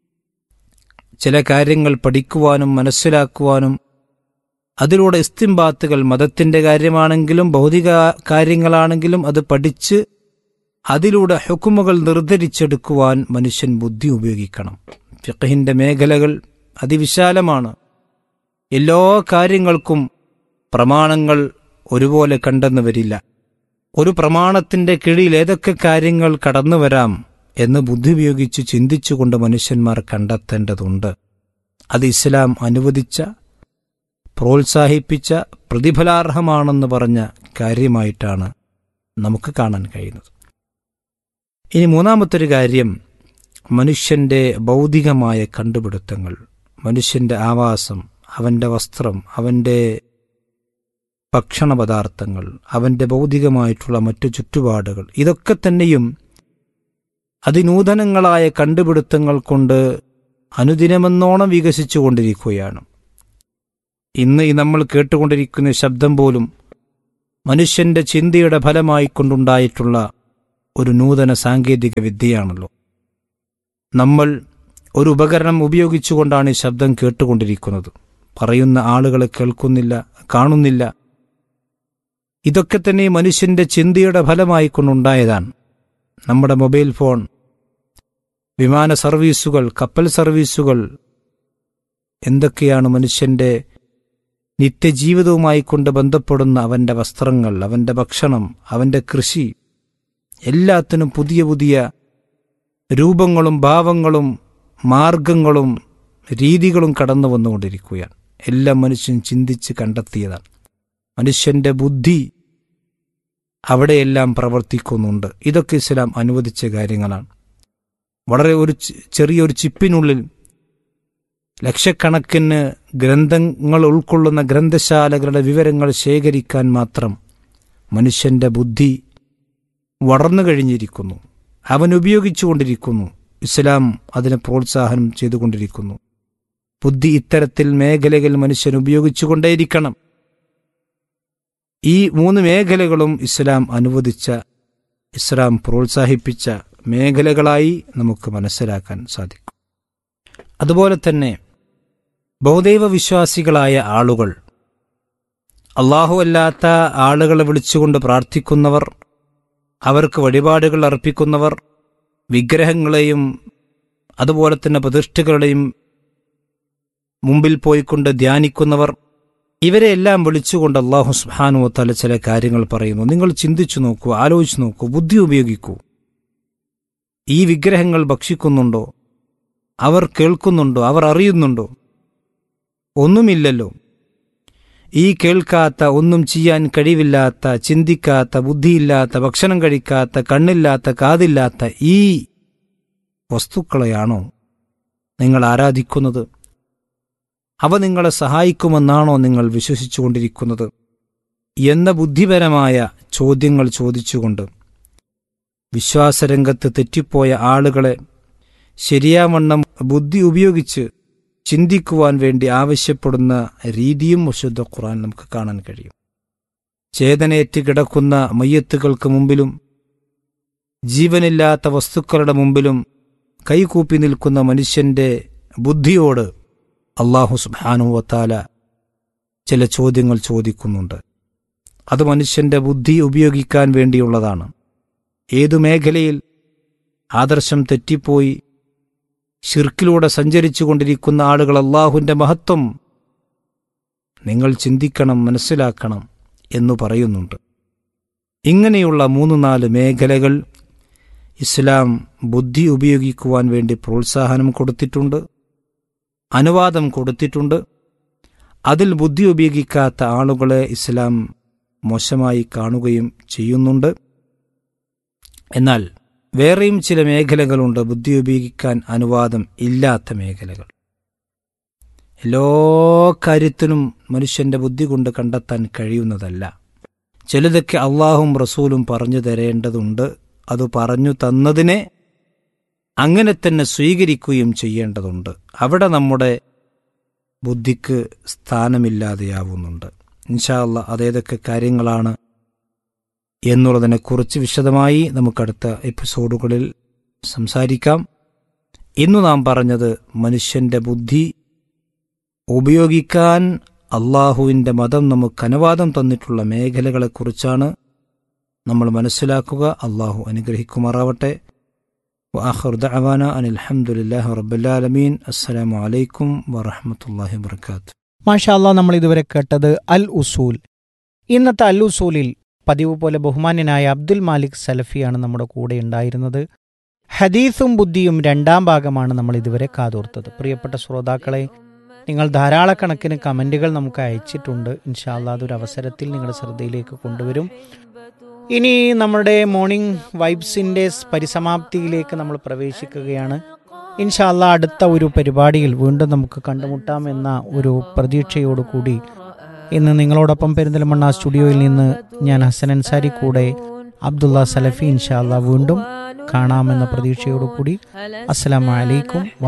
ചില കാര്യങ്ങൾ പഠിക്കുവാനും മനസ്സിലാക്കുവാനും അതിലൂടെ ഇസ്തിംബാത്തുകൾ മതത്തിന്റെ കാര്യമാണെങ്കിലും ഭൗതിക കാര്യങ്ങളാണെങ്കിലും അത് പഠിച്ച് അതിലൂടെ ഹുക്കുമുകൾ നിർദ്ധരിച്ചെടുക്കുവാൻ മനുഷ്യൻ ബുദ്ധി ഉപയോഗിക്കണം ഫിഖഹിന്റെ മേഖലകൾ അതിവിശാലമാണ് എല്ലാ കാര്യങ്ങൾക്കും പ്രമാണങ്ങൾ ഒരുപോലെ കണ്ടെന്ന് വരില്ല ഒരു പ്രമാണത്തിന്റെ കീഴിൽ ഏതൊക്കെ കാര്യങ്ങൾ കടന്നു വരാം എന്ന് ബുദ്ധി ഉപയോഗിച്ച് ചിന്തിച്ചുകൊണ്ട് മനുഷ്യന്മാർ കണ്ടെത്തേണ്ടതുണ്ട് അത് ഇസ്ലാം അനുവദിച്ച പ്രോത്സാഹിപ്പിച്ച പ്രതിഫലാർഹമാണെന്ന് പറഞ്ഞ കാര്യമായിട്ടാണ് നമുക്ക് കാണാൻ കഴിയുന്നത് ഇനി മൂന്നാമത്തൊരു കാര്യം മനുഷ്യന്റെ ഭൗതികമായ കണ്ടുപിടുത്തങ്ങൾ മനുഷ്യന്റെ ആവാസം അവന്റെ വസ്ത്രം അവന്റെ ഭക്ഷണ പദാർത്ഥങ്ങൾ അവൻ്റെ ഭൗതികമായിട്ടുള്ള മറ്റു ചുറ്റുപാടുകൾ ഇതൊക്കെ തന്നെയും അതിനൂതനങ്ങളായ കണ്ടുപിടുത്തങ്ങൾ കൊണ്ട് അനുദിനമെന്നോണം വികസിച്ചുകൊണ്ടിരിക്കുകയാണ് ഇന്ന് ഈ നമ്മൾ കേട്ടുകൊണ്ടിരിക്കുന്ന ശബ്ദം പോലും മനുഷ്യന്റെ ചിന്തയുടെ ഫലമായി കൊണ്ടുണ്ടായിട്ടുള്ള ഒരു നൂതന സാങ്കേതിക വിദ്യയാണല്ലോ നമ്മൾ ഒരു ഉപകരണം ഉപയോഗിച്ചുകൊണ്ടാണ് ഈ ശബ്ദം കേട്ടുകൊണ്ടിരിക്കുന്നത് പറയുന്ന ആളുകളെ കേൾക്കുന്നില്ല കാണുന്നില്ല ഇതൊക്കെ തന്നെ മനുഷ്യന്റെ ചിന്തയുടെ ഫലമായി കൊണ്ടുണ്ടായതാണ് നമ്മുടെ മൊബൈൽ ഫോൺ വിമാന സർവീസുകൾ കപ്പൽ സർവീസുകൾ എന്തൊക്കെയാണ് മനുഷ്യന്റെ നിത്യജീവിതവുമായി കൊണ്ട് ബന്ധപ്പെടുന്ന അവന്റെ വസ്ത്രങ്ങൾ അവന്റെ ഭക്ഷണം അവന്റെ കൃഷി എല്ലാത്തിനും പുതിയ പുതിയ രൂപങ്ങളും ഭാവങ്ങളും മാർഗങ്ങളും രീതികളും കടന്നു വന്നുകൊണ്ടിരിക്കുകയാണ് എല്ലാം മനുഷ്യൻ ചിന്തിച്ച് കണ്ടെത്തിയതാണ് മനുഷ്യന്റെ ബുദ്ധി അവിടെയെല്ലാം പ്രവർത്തിക്കുന്നുണ്ട് ഇതൊക്കെ ഇസ്ലാം അനുവദിച്ച കാര്യങ്ങളാണ് വളരെ ഒരു ചി- ചെറിയൊരു ചിപ്പിനുള്ളിൽ ലക്ഷക്കണക്കിന് ഗ്രന്ഥങ്ങൾ ഉൾക്കൊള്ളുന്ന ഗ്രന്ഥശാലകളുടെ വിവരങ്ങൾ ശേഖരിക്കാൻ മാത്രം മനുഷ്യന്റെ ബുദ്ധി വളർന്നു കഴിഞ്ഞിരിക്കുന്നു അവൻ ഉപയോഗിച്ചുകൊണ്ടിരിക്കുന്നു ഇസ്ലാം അതിനെ പ്രോത്സാഹനം ചെയ്തുകൊണ്ടിരിക്കുന്നു ബുദ്ധി ഇത്തരത്തിൽ മേഖലകൾ മനുഷ്യൻ ഉപയോഗിച്ചുകൊണ്ടേയിരിക്കണം ഈ മൂന്ന് മേഖലകളും ഇസ്ലാം അനുവദിച്ച ഇസ്ലാം പ്രോത്സാഹിപ്പിച്ച മേഖലകളായി നമുക്ക് മനസ്സിലാക്കാൻ സാധിക്കും അതുപോലെ തന്നെ ബഹുദൈവ വിശ്വാസികളായ ആളുകൾ അള്ളാഹു അല്ലാത്ത ആളുകളെ വിളിച്ചുകൊണ്ട് പ്രാർത്ഥിക്കുന്നവർ അവർക്ക് വഴിപാടുകൾ അർപ്പിക്കുന്നവർ വിഗ്രഹങ്ങളെയും അതുപോലെ തന്നെ പ്രതിഷ്ഠകളുടെയും മുമ്പിൽ പോയിക്കൊണ്ട് ധ്യാനിക്കുന്നവർ ഇവരെയെല്ലാം വിളിച്ചുകൊണ്ട് അള്ളാഹു സുബ്ഹാനഹു വതആല ചില കാര്യങ്ങൾ പറയുന്നു നിങ്ങൾ ചിന്തിച്ചു നോക്കൂ ആലോചിച്ചു നോക്കൂ ബുദ്ധി ഉപയോഗിക്കൂ ഈ വിഗ്രഹങ്ങൾ ഭക്ഷിക്കുന്നുണ്ടോ അവർ കേൾക്കുന്നുണ്ടോ അവർ അറിയുന്നുണ്ടോ ഒന്നുമില്ലല്ലോ ഈ കേൾക്കാത്ത ഒന്നും ചെയ്യാൻ കഴിവില്ലാത്ത ചിന്തിക്കാത്ത ബുദ്ധിയില്ലാത്ത ഭക്ഷണം കഴിക്കാത്ത കണ്ണില്ലാത്ത കാതില്ലാത്ത ഈ വസ്തുക്കളെയാണോ നിങ്ങൾ ആരാധിക്കുന്നത് അവ നിങ്ങളെ സഹായിക്കുമെന്നാണോ നിങ്ങൾ വിശ്വസിച്ചുകൊണ്ടിരിക്കുന്നത് എന്ന ബുദ്ധിപരമായ ചോദ്യങ്ങൾ ചോദിച്ചുകൊണ്ട് വിശ്വാസരംഗത്ത് തെറ്റിപ്പോയ ആളുകളെ ശരിയാവണ്ണം ബുദ്ധി ഉപയോഗിച്ച് ചിന്തിക്കുവാൻ വേണ്ടി ആവശ്യപ്പെടുന്ന രീതിയും വിശുദ്ധ ഖുർആൻ നമുക്ക് കാണാൻ കഴിയും ചേതനയേറ്റ് കിടക്കുന്ന മയ്യത്തുകൾക്ക് മുമ്പിലും ജീവനില്ലാത്ത വസ്തുക്കളുടെ മുമ്പിലും കൈകൂപ്പി നിൽക്കുന്ന മനുഷ്യന്റെ ബുദ്ധിയോട് അള്ളാഹു സുബാനുവത്താല ചില ചോദ്യങ്ങൾ ചോദിക്കുന്നുണ്ട് അത് മനുഷ്യന്റെ ബുദ്ധി ഉപയോഗിക്കാൻ വേണ്ടിയുള്ളതാണ് ഏതു മേഖലയിൽ ആദർശം തെറ്റിപ്പോയി ഷിർക്കിലൂടെ സഞ്ചരിച്ചു കൊണ്ടിരിക്കുന്ന ആളുകൾ അള്ളാഹുവിന്റെ മഹത്വം നിങ്ങൾ ചിന്തിക്കണം മനസ്സിലാക്കണം എന്നു പറയുന്നുണ്ട് ഇങ്ങനെയുള്ള മൂന്ന് നാല് മേഖലകൾ ഇസ്ലാം ബുദ്ധി ഉപയോഗിക്കുവാൻ വേണ്ടി പ്രോത്സാഹനം കൊടുത്തിട്ടുണ്ട് അനുവാദം കൊടുത്തിട്ടുണ്ട് അതിൽ ബുദ്ധി ഉപയോഗിക്കാത്ത ആളുകളെ ഇസ്ലാം മോശമായി കാണുകയും ചെയ്യുന്നുണ്ട് എന്നാൽ വേറെയും ചില മേഖലകളുണ്ട് ബുദ്ധി ഉപയോഗിക്കാൻ അനുവാദം ഇല്ലാത്ത മേഖലകൾ എല്ലാ കാര്യത്തിനും മനുഷ്യന്റെ ബുദ്ധി കൊണ്ട് കണ്ടെത്താൻ കഴിയുന്നതല്ല ചിലതൊക്കെ അള്ളാഹും റസൂലും പറഞ്ഞു തരേണ്ടതുണ്ട് അത് പറഞ്ഞു തന്നതിനെ അങ്ങനെ തന്നെ സ്വീകരിക്കുകയും ചെയ്യേണ്ടതുണ്ട് അവിടെ നമ്മുടെ ബുദ്ധിക്ക് സ്ഥാനമില്ലാതെയാവുന്നുണ്ട് ഇൻഷാ അല്ല അതേതൊക്കെ കാര്യങ്ങളാണ് എന്നുള്ളതിനെക്കുറിച്ച് വിശദമായി നമുക്കടുത്ത എപ്പിസോഡുകളിൽ സംസാരിക്കാം ഇന്നു നാം പറഞ്ഞത് മനുഷ്യന്റെ ബുദ്ധി ഉപയോഗിക്കാൻ അള്ളാഹുവിൻ്റെ മതം നമുക്ക് അനുവാദം തന്നിട്ടുള്ള മേഖലകളെക്കുറിച്ചാണ് നമ്മൾ മനസ്സിലാക്കുക അള്ളാഹു അനുഗ്രഹിക്കുമാറാവട്ടെ وآخر دعوانا أن الحمد لله رب العالمين السلام عليكم ورحمة الله وبركاته മാഷാല്ല നമ്മൾ ഇതുവരെ കേട്ടത് അൽ ഉസൂൽ ഇന്നത്തെ അൽ ഉസൂലിൽ പതിവ് പോലെ ബഹുമാന്യനായ അബ്ദുൽ മാലിക് സലഫിയാണ് നമ്മുടെ കൂടെ ഉണ്ടായിരുന്നത് ഹദീസും ബുദ്ധിയും രണ്ടാം ഭാഗമാണ് നമ്മൾ ഇതുവരെ കാതോർത്തത് പ്രിയപ്പെട്ട ശ്രോതാക്കളെ നിങ്ങൾ ധാരാളക്കണക്കിന് കമൻറ്റുകൾ നമുക്ക് അയച്ചിട്ടുണ്ട് ഇൻഷാല്ല അതൊരു അവസരത്തിൽ നിങ്ങളുടെ ശ്രദ്ധയിലേക്ക് കൊണ്ടുവരും ഇനി നമ്മുടെ മോർണിംഗ് വൈബ്സിൻ്റെ പരിസമാപ്തിയിലേക്ക് നമ്മൾ പ്രവേശിക്കുകയാണ് ഇൻഷാല്ല അടുത്ത ഒരു പരിപാടിയിൽ വീണ്ടും നമുക്ക് കണ്ടുമുട്ടാം എന്ന ഒരു പ്രതീക്ഷയോടുകൂടി ഇന്ന് നിങ്ങളോടൊപ്പം പെരിന്തൽമണ്ണ സ്റ്റുഡിയോയിൽ നിന്ന് ഞാൻ ഹസൻ അൻസാരി കൂടെ അബ്ദുള്ള സലഫി ഇൻഷാല്ല വീണ്ടും കാണാമെന്ന പ്രതീക്ഷയോടുകൂടി അസ്സലാമു അലൈക്കും